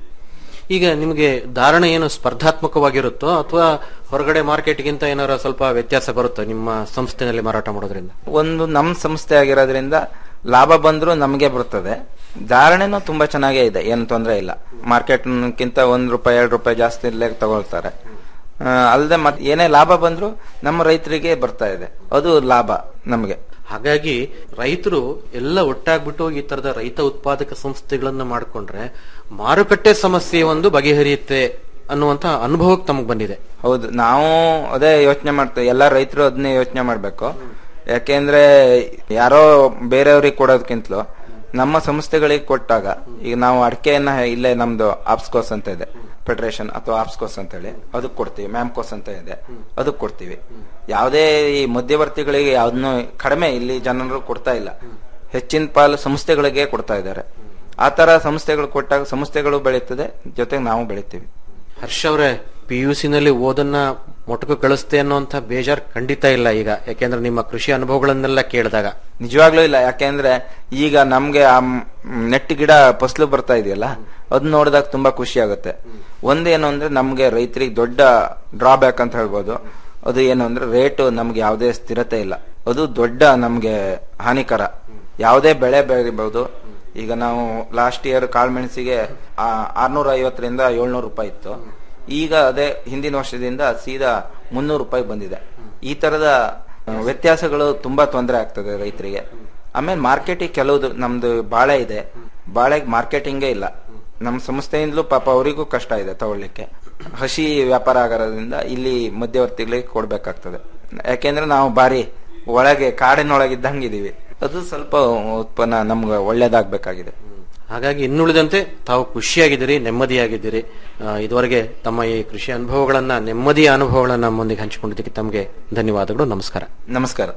S17: ಈಗ ನಿಮ್ಗೆ ಧಾರಣ ಏನು ಸ್ಪರ್ಧಾತ್ಮಕವಾಗಿರುತ್ತೋ ಅಥವಾ ಹೊರಗಡೆ ಮಾರ್ಕೆಟ್ಗಿಂತ ಏನಾರ ಸ್ವಲ್ಪ ವ್ಯತ್ಯಾಸ ಬರುತ್ತೋ ನಿಮ್ಮ ಸಂಸ್ಥೆನಲ್ಲಿ ಮಾರಾಟ ಮಾಡೋದ್ರಿಂದ
S18: ಒಂದು ನಮ್ ಸಂಸ್ಥೆ ಆಗಿರೋದ್ರಿಂದ ಲಾಭ ಬಂದ್ರು ನಮಗೆ ಬರ್ತದೆ ಧಾರಣೆನೂ ತುಂಬಾ ಚೆನ್ನಾಗೇ ಇದೆ ಏನು ತೊಂದರೆ ಇಲ್ಲ ಮಾರ್ಕೆಟ್ಗಿಂತ ಒಂದ್ ರೂಪಾಯಿ ಎರಡು ರೂಪಾಯಿ ಜಾಸ್ತಿ ಇಲ್ಲೇ ತಗೊಳ್ತಾರೆ ಅಲ್ಲದೆ ಮತ್ತೆ ಏನೇ ಲಾಭ ಬಂದ್ರು ನಮ್ಮ ರೈತರಿಗೆ ಬರ್ತಾ ಇದೆ ಅದು ಲಾಭ ನಮಗೆ
S17: ಹಾಗಾಗಿ ರೈತರು ಎಲ್ಲ ಒಟ್ಟಾಗ್ಬಿಟ್ಟು ಈ ತರದ ರೈತ ಉತ್ಪಾದಕ ಸಂಸ್ಥೆಗಳನ್ನ ಮಾಡ್ಕೊಂಡ್ರೆ ಮಾರುಕಟ್ಟೆ ಸಮಸ್ಯೆ ಒಂದು ಬಗೆಹರಿಯುತ್ತೆ ಅನ್ನುವಂತ ಅನುಭವಕ್ಕೆ ತಮಗ್ ಬಂದಿದೆ
S18: ಹೌದು ನಾವು ಅದೇ ಯೋಚನೆ ಮಾಡ್ತೇವೆ ಎಲ್ಲ ರೈತರು ಅದನ್ನೇ ಯೋಚನೆ ಮಾಡ್ಬೇಕು ಯಾಕೆಂದ್ರೆ ಯಾರೋ ಬೇರೆಯವ್ರಿಗೆ ಕೊಡೋದಕ್ಕಿಂತಲೂ ನಮ್ಮ ಸಂಸ್ಥೆಗಳಿಗೆ ಕೊಟ್ಟಾಗ ಈಗ ನಾವು ಅಡಿಕೆಯನ್ನ ಇಲ್ಲೇ ನಮ್ದು ಆಪ್ಸ್ಕೋಸ್ ಅಂತ ಇದೆ ಫೆಡರೇಷನ್ ಅಥವಾ ಆಪ್ಸ್ಕೋಸ್ ಅಂತ ಹೇಳಿ ಅದಕ್ಕೆ ಕೊಡ್ತೀವಿ ಮ್ಯಾಮ್ಕೋಸ್ ಅಂತ ಇದೆ ಅದಕ್ಕೆ ಕೊಡ್ತೀವಿ ಯಾವುದೇ ಈ ಮಧ್ಯವರ್ತಿಗಳಿಗೆ ಯಾವ್ದನ್ನು ಕಡಿಮೆ ಇಲ್ಲಿ ಜನರು ಕೊಡ್ತಾ ಇಲ್ಲ ಹೆಚ್ಚಿನ ಪಾಲು ಸಂಸ್ಥೆಗಳಿಗೆ ಕೊಡ್ತಾ ಇದ್ದಾರೆ ಆ ತರ ಸಂಸ್ಥೆಗಳು ಕೊಟ್ಟಾಗ ಸಂಸ್ಥೆಗಳು ಬೆಳೀತದೆ ಜೊತೆಗೆ ನಾವು ಬೆಳಿತೀವಿ
S17: ಹರ್ಷ ಅವರೇ ಪಿ ಯು ನಲ್ಲಿ ಓದನ್ನ ಮೊಟಕು ಕಳಿಸ್ತೆ ಅನ್ನುವಂತ ಬೇಜಾರ್ ಖಂಡಿತ ಇಲ್ಲ ಈಗ ಯಾಕೆಂದ್ರೆ ನಿಮ್ಮ ಕೃಷಿ ಅನುಭವಗಳನ್ನೆಲ್ಲ ಕೇಳಿದಾಗ
S18: ನಿಜವಾಗ್ಲೂ ಇಲ್ಲ ಯಾಕೆಂದ್ರೆ ಈಗ ನಮ್ಗೆ ಆ ಮ್- ನೆಟ್ ಗಿಡ ಫಸಲು ಬರ್ತಾ ಇದೆಯಲ್ಲ ಅದ್ ನೋಡಿದಾಗ ತುಂಬಾ ಖುಷಿ ಆಗುತ್ತೆ ಒಂದೇನು ಅಂದ್ರೆ ನಮ್ಗೆ ರೈತರಿಗೆ ದೊಡ್ಡ ಡ್ರಾಬ್ಯಾಕ್ ಅಂತ ಹೇಳ್ಬೋದು ಅದು ಏನು ಅಂದ್ರೆ ರೇಟ್ ನಮ್ಗೆ ಯಾವುದೇ ಸ್ಥಿರತೆ ಇಲ್ಲ ಅದು ದೊಡ್ಡ ನಮ್ಗೆ ಹಾನಿಕರ ಯಾವುದೇ ಬೆಳೆ ಬೆಳಿಬಹುದು ಈಗ ನಾವು ಲಾಸ್ಟ್ ಇಯರ್ ಕಾಳುಮೆಣಸಿಗೆ ಆರ್ನೂರ ಐವತ್ತರಿಂದ ಏಳ್ನೂರು ರೂಪಾಯಿ ಇತ್ತು ಈಗ ಅದೇ ಹಿಂದಿನ ವರ್ಷದಿಂದ ಸೀದಾ ಮುನ್ನೂರು ರೂಪಾಯಿ ಬಂದಿದೆ ಈ ತರದ ಆ, ವ್ಯತ್ಯಾಸಗಳು ತುಂಬಾ ತೊಂದರೆ ಆಗ್ತದೆ ರೈತರಿಗೆ ಆಮೇಲೆ ಮಾರ್ಕೆಟಿಂಗ್ ಕೆಲವುದು ನಮ್ದು ಬಾಳೆ ಇದೆ ಬಾಳೆಗೆ ಮಾರ್ಕೆಟಿಂಗೇ ಇಲ್ಲ ನಮ್ಮ ಸಂಸ್ಥೆಯಿಂದಲೂ ಪಾಪ ಅವರಿಗೂ ಕಷ್ಟ ಇದೆ ತಗೊಳ್ಳಿಕ್ಕೆ ಹಸಿ ವ್ಯಾಪಾರ ಆಗೋದ್ರಿಂದ ಇಲ್ಲಿ ಮಧ್ಯವರ್ತಿಗಳಿಗೆ ಕೊಡ್ಬೇಕಾಗ್ತದೆ ಯಾಕೆಂದ್ರೆ ನಾವು ಬಾರಿ ಒಳಗೆ ಕಾಡಿನೊಳಗಿದ್ದಂಗಿದೀವಿ ಅದು ಸ್ವಲ್ಪ ಉತ್ಪನ್ನ ನಮ್ಗೆ ಒಳ್ಳೇದಾಗ್ಬೇಕಾಗಿದೆ
S17: ಹಾಗಾಗಿ ಇನ್ನುಳಿದಂತೆ ತಾವು ಖುಷಿಯಾಗಿದ್ದೀರಿ ನೆಮ್ಮದಿಯಾಗಿದ್ದೀರಿ ಆ, ಇದುವರೆಗೆ ತಮ್ಮ ಈ ಕೃಷಿ ಅನುಭವಗಳನ್ನ ನೆಮ್ಮದಿಯ ಅನುಭವಗಳನ್ನ ನಮ್ಮೊಂದಿಗೆ ಹಂಚಿಕೊಂಡಿದ್ದಕ್ಕೆ ತಮಗೆ ಧನ್ಯವಾದಗಳು ನಮಸ್ಕಾರ
S18: ನಮಸ್ಕಾರ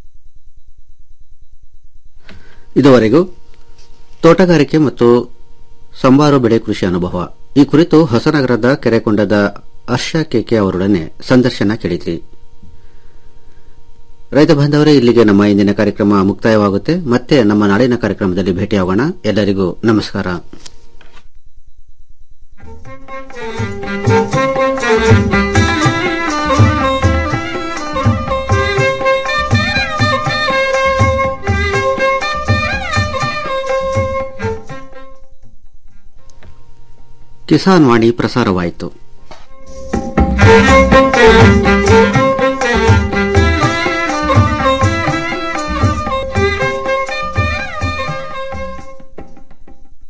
S1: ಇದುವರೆಗೂ ತೋಟಗಾರಿಕೆ ಮತ್ತು ಸಂಬಾರು ಬೆಳೆ ಕೃಷಿ ಅನುಭವ ಈ ಕುರಿತು ಹೊಸನಗರದ ಕೆರೆಕೊಂಡದ ಹರ್ಷ ಕೆಕೆ ಅವರೊಡನೆ ಸಂದರ್ಶನ ಕೇಳಿದ್ರಿ ರೈತ ಬಾಂಧವರೇ ಇಲ್ಲಿಗೆ ನಮ್ಮ ಇಂದಿನ ಕಾರ್ಯಕ್ರಮ ಮುಕ್ತಾಯವಾಗುತ್ತೆ ಮತ್ತೆ ನಮ್ಮ ನಾಳಿನ ಕಾರ್ಯಕ್ರಮದಲ್ಲಿ ಭೇಟಿಯಾಗೋಣ ಎಲ್ಲರಿಗೂ ನಮಸ್ಕಾರ ಕಿಸಾನ್ ವಾಣಿ ಪ್ರಸಾರವಾಯಿತು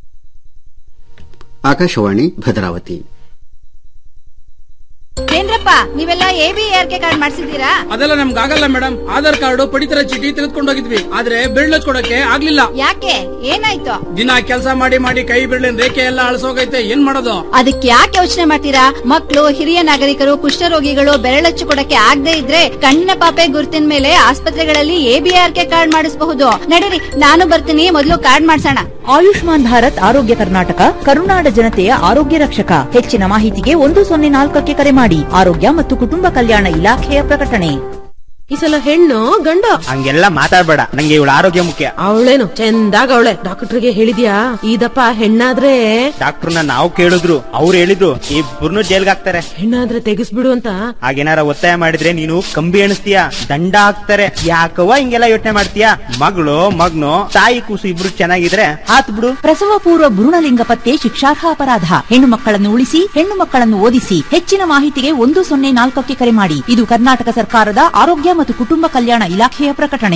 S1: ಆಕಾಶವಾಣಿ ಭದ್ರಾವತಿ
S8: ಏನ್ರಪ್ಪ
S7: ನೀವೆಲ್ಲ A B R K card ಮಾಡಿಸಿದೀರಾ
S19: ಅದೆಲ್ಲ ನಮ್ಗೆ ಆಗಲ್ಲ ಮೇಡಮ್ ಆಧಾರ್ ಕಾರ್ಡ್ ಪಡಿತರ ಚೀಟಿ ತೆಗೆದುಕೊಂಡು ಹೋಗಿದ್ವಿ ಆದ್ರೆ ಬಿರ್ಳು ಕೊಡಕ್ಕೆ ಆಗ್ಲಿಲ್ಲ
S7: ಯಾಕೆ ಏನಾಯ್ತು
S19: ದಿನ ಕೆಲಸ ಮಾಡಿ ಮಾಡಿ ಕೈ ಬಿರ್ಳಿನ ರೇಖೆ ಎಲ್ಲ ಅಳಸೋಗೈತೆ ಏನ್ ಮಾಡೋದು
S7: ಅದಕ್ಕೆ ಯಾಕೆ ಯೋಚನೆ ಮಾಡ್ತೀರಾ ಮಕ್ಕಳು ಹಿರಿಯ ನಾಗರಿಕರು ಕುಷ್ಠರೋಗಿಗಳು ಬೆರಳಚ್ಚು ಕೊಡಕ್ಕೆ ಆಗದೆ ಇದ್ರೆ ಕಣ್ಣಿನ ಪಾಪೆ ಗುರುತಿನ ಮೇಲೆ ಆಸ್ಪತ್ರೆಗಳಲ್ಲಿ ಎಬಿಆರ್ ಕೆ ಕಾರ್ಡ್ ಮಾಡಿಸಬಹುದು ನಡೀರಿ ನಾನು ಬರ್ತೀನಿ ಮೊದಲು ಕಾರ್ಡ್ ಮಾಡ್ಸೋಣ
S8: ಆಯುಷ್ಮಾನ್ ಭಾರತ್ ಆರೋಗ್ಯ ಕರ್ನಾಟಕ ಕರುನಾಡ ಜನತೆಯ ಆರೋಗ್ಯ ರಕ್ಷಕ ಹೆಚ್ಚಿನ ಮಾಹಿತಿಗೆ ಒಂದು ಸೊನ್ನೆ ನಾಲ್ಕಕ್ಕೆ ಕರೆ ಮಾಡಿ ಆರೋಗ್ಯ ಮತ್ತು ಕುಟುಂಬ ಕಲ್ಯಾಣ ಇಲಾಖೆಯ ಪ್ರಕಟಣೆ
S10: ಈ ಸಲ ಹೆಣ್ಣು ಗಂಡು
S14: ಹಂಗೆಲ್ಲ ಮಾತಾಡ್ಬೇಡ ನಂಗೆ ಇವಳ ಆರೋಗ್ಯ ಮುಖ್ಯ
S10: ಅವಳೇನು ಚಂದಾಗ ಅವಳೆ ಡಾಕ್ಟರ್ಗೆ ಹೇಳಿದ್ಯಾ ಇದಪ್ಪ ಹೆಣ್ಣಾದ್ರೆ
S14: ಡಾಕ್ಟರ್ನ ನಾವು ಕೇಳಿದ್ರು ಅವ್ರು ಹೇಳಿದ್ರು ಇಬ್ಬರನ್ನು ಜೈಲ್ಗೆ ಹಾಕ್ತಾರೆ
S10: ಹೆಣ್ಣಾದ್ರೆ ತೆಗಿಸ್ಬಿಡು ಅಂತ
S14: ಹಾಗೇನಾರ ಒತ್ತಾಯ ಮಾಡಿದ್ರೆ ನೀನು ಕಂಬಿ ಎಣಿಸ್ತೀಯ ದಂಡ ಹಾಕ್ತಾರೆ ಯಾಕವ್ವ ಹಿಂಗೆಲ್ಲ ಯೋಚನೆ ಮಾಡ್ತೀಯ ಮಗಳು ಮಗ್ನು ತಾಯಿ ಕೂಸು ಇಬ್ರು ಚೆನ್ನಾಗಿದ್ರೆ ಹಾತ್ ಬಿಡು
S8: ಪ್ರಸವ ಪೂರ್ವ ಭ್ರೂಣಲಿಂಗ ಪತ್ತೆ ಶಿಕ್ಷಾರ್ಹ ಅಪರಾಧ ಹೆಣ್ಣು ಮಕ್ಕಳನ್ನು ಉಳಿಸಿ ಹೆಣ್ಣು ಮಕ್ಕಳನ್ನು ಓದಿಸಿ ಹೆಚ್ಚಿನ ಮಾಹಿತಿಗೆ ಒಂದು ಸೊನ್ನೆ ನಾಲ್ಕಕ್ಕೆ ಕರೆ ಮಾಡಿ ಇದು ಕರ್ನಾಟಕ ಸರ್ಕಾರದ ಆರೋಗ್ಯ ಮತ್ತು ಕುಟುಂಬ ಕಲ್ಯಾಣ ಇಲಾಖೆಯ ಪ್ರಕಟಣೆ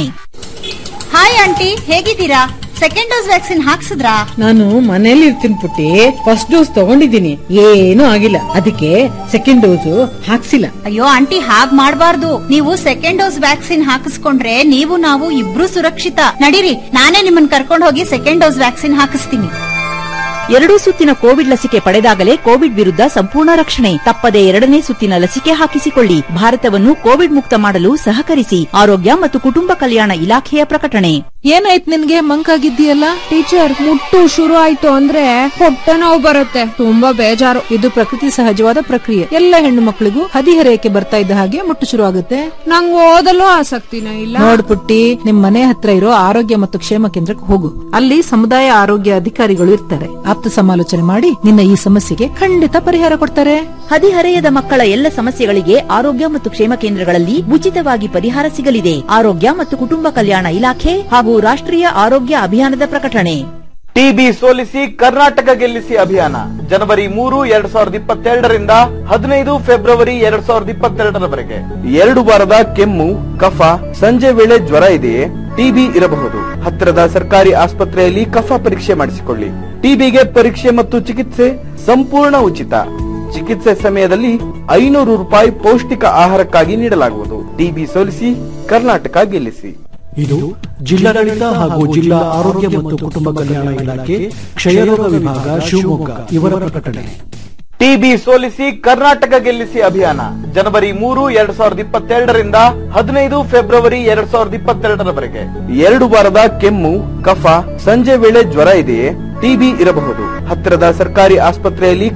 S7: ಹಾಯ್ ಆಂಟಿ ಹೇಗಿದ್ದೀರಾ ಸೆಕೆಂಡ್ ಡೋಸ್ ವ್ಯಾಕ್ಸಿನ್ ಹಾಕ್ಸಿದ್ರಾ
S10: ನಾನು ಮನೇಲಿ ಇರ್ತೀನಿ ಪುಟ್ಟಿ ಫಸ್ಟ್ ಡೋಸ್ ತಗೊಂಡಿದ್ದೀನಿ ಏನೂ ಆಗಿಲ್ಲ ಅದಕ್ಕೆ ಸೆಕೆಂಡ್ ಡೋಸ್ ಹಾಕ್ಸಿಲ್ಲ
S7: ಅಯ್ಯೋ ಆಂಟಿ ಹಾಗ್ ಮಾಡ್ಬಾರ್ದು ನೀವು ಸೆಕೆಂಡ್ ಡೋಸ್ ವ್ಯಾಕ್ಸಿನ್ ಹಾಕಿಸ್ಕೊಂಡ್ರೆ ನೀವು ನಾವು ಇಬ್ರು ಸುರಕ್ಷಿತ ನಡೀರಿ ನಾನೇ ನಿಮ್ಮನ್ನ ಕರ್ಕೊಂಡು ಹೋಗಿ ಸೆಕೆಂಡ್ ಡೋಸ್ ವ್ಯಾಕ್ಸಿನ್ ಹಾಕಿಸ್ತೀನಿ
S8: ಎರಡೂ ಸುತ್ತಿನ ಕೋವಿಡ್ ಲಸಿಕೆ ಪಡೆದಾಗಲೇ ಕೋವಿಡ್ ವಿರುದ್ಧ ಸಂಪೂರ್ಣ ರಕ್ಷಣೆ ತಪ್ಪದೆ ಎರಡನೇ ಸುತ್ತಿನ ಲಸಿಕೆ ಹಾಕಿಸಿಕೊಳ್ಳಿ ಭಾರತವನ್ನು ಕೋವಿಡ್ ಮುಕ್ತ ಮಾಡಲು ಸಹಕರಿಸಿ ಆರೋಗ್ಯ ಮತ್ತು ಕುಟುಂಬ ಕಲ್ಯಾಣ ಇಲಾಖೆಯ ಪ್ರಕಟಣೆ
S16: ಏನಾಯ್ತು ನಿನ್ಗೆ ಮಂಕಾಗಿದ್ದೀಯಲ್ಲ ಟೀಚರ್ ಮುಟ್ಟು ಶುರು ಆಯ್ತು ಅಂದ್ರೆ ಹೊಟ್ಟೆ ನೋವು ಬರುತ್ತೆ ತುಂಬಾ ಬೇಜಾರು
S10: ಇದು ಪ್ರಕೃತಿ ಸಹಜವಾದ ಪ್ರಕ್ರಿಯೆ ಎಲ್ಲ ಹೆಣ್ಣು ಮಕ್ಕಳಿಗೂ ಹದಿಹರೆಯಕ್ಕೆ ಬರ್ತಾ ಇದ್ದ ಹಾಗೆ ಮುಟ್ಟು ಶುರು ಆಗುತ್ತೆ
S16: ನಂಗೆ ಓದಲು ಆಸಕ್ತಿನೇ ಇಲ್ಲ
S10: ನೋಡ್ ಪುಟ್ಟಿ ನಿಮ್ ಮನೆ ಹತ್ರ ಇರೋ ಆರೋಗ್ಯ ಮತ್ತು ಕ್ಷೇಮ ಕೇಂದ್ರಕ್ಕೆ ಹೋಗು ಅಲ್ಲಿ ಸಮುದಾಯ ಆರೋಗ್ಯ ಅಧಿಕಾರಿಗಳು ಇರ್ತಾರೆ ಆಪ್ತ ಸಮಾಲೋಚನೆ ಮಾಡಿ ನಿನ್ನ ಈ ಸಮಸ್ಯೆಗೆ ಖಂಡಿತ ಪರಿಹಾರ ಕೊಡ್ತಾರೆ
S8: ಹದಿಹರೆಯದ ಮಕ್ಕಳ ಎಲ್ಲ ಸಮಸ್ಯೆಗಳಿಗೆ ಆರೋಗ್ಯ ಮತ್ತು ಕ್ಷೇಮ ಕೇಂದ್ರಗಳಲ್ಲಿ ಉಚಿತವಾಗಿ ಪರಿಹಾರ ಸಿಗಲಿದೆ ಆರೋಗ್ಯ ಮತ್ತು ಕುಟುಂಬ ಕಲ್ಯಾಣ ಇಲಾಖೆ ಹಾಗೂ ರಾಷ್ಟ್ರೀಯ ಆರೋಗ್ಯ ಅಭಿಯಾನದ ಪ್ರಕಟಣೆ
S20: ಟಿಬಿ ಸೋಲಿಸಿ ಕರ್ನಾಟಕ ಗೆಲ್ಲಿಸಿ ಅಭಿಯಾನ ಜನವರಿ ಮೂರು ಎರಡ್ ಸಾವಿರದ ಇಪ್ಪತ್ತೆರಡರಿಂದ ಹದಿನೈದು ಫೆಬ್ರವರಿ ಎರಡ್ ಸಾವಿರದ ಇಪ್ಪತ್ತೆರಡರವರೆಗೆ ಎರಡು ವಾರದ ಕೆಮ್ಮು ಕಫ ಸಂಜೆ ವೇಳೆ ಜ್ವರ ಇದೆಯೇ ಟಿಬಿ ಇರಬಹುದು ಹತ್ತಿರದ ಸರ್ಕಾರಿ ಆಸ್ಪತ್ರೆಯಲ್ಲಿ ಕಫ ಪರೀಕ್ಷೆ ಮಾಡಿಸಿಕೊಳ್ಳಿ ಟಿಬಿಗೆ ಪರೀಕ್ಷೆ ಮತ್ತು ಚಿಕಿತ್ಸೆ ಸಂಪೂರ್ಣ ಉಚಿತ ಚಿಕಿತ್ಸೆ ಸಮಯದಲ್ಲಿ ಐನೂರು ರೂಪಾಯಿ ಪೌಷ್ಟಿಕ ಆಹಾರಕ್ಕಾಗಿ ನೀಡಲಾಗುವುದು ಟಿಬಿ ಸೋಲಿಸಿ ಕರ್ನಾಟಕ ಗೆಲ್ಲಿಸಿ
S21: ಇದು ಜಿಲ್ಲಾಡಳಿತ ಹಾಗೂ ಜಿಲ್ಲಾ ಆರೋಗ್ಯ ಮತ್ತು ಕುಟುಂಬ ಕಲ್ಯಾಣ ಇಲಾಖೆ ಕ್ಷಯರೋಗ ವಿಭಾಗ ಶಿವಮೊಗ್ಗ ಇವರ ಪ್ರಕಟಣೆ
S20: ಟಿಬಿ ಸೋಲಿಸಿ ಕರ್ನಾಟಕ ಗೆಲ್ಲಿಸಿ ಅಭಿಯಾನ ಜನವರಿ ಮೂರು ಎರಡ್ ಸಾವಿರದ ಇಪ್ಪತ್ತೆರಡರಿಂದ ಹದಿನೈದು ಫೆಬ್ರವರಿ ಎರಡ್ ಸಾವಿರದ ಇಪ್ಪತ್ತೆರಡರವರೆಗೆ ಎರಡು ವಾರದ ಕೆಮ್ಮು ಕಫ ಸಂಜೆ ವೇಳೆ ಜ್ವರ ಇದೆಯೇ ಟಿಬಿ ಇರಬಹುದು ಹತ್ತಿರದ ಸರ್ಕಾರಿ ಆಸ್ಪತ್ರೆಯಲ್ಲಿ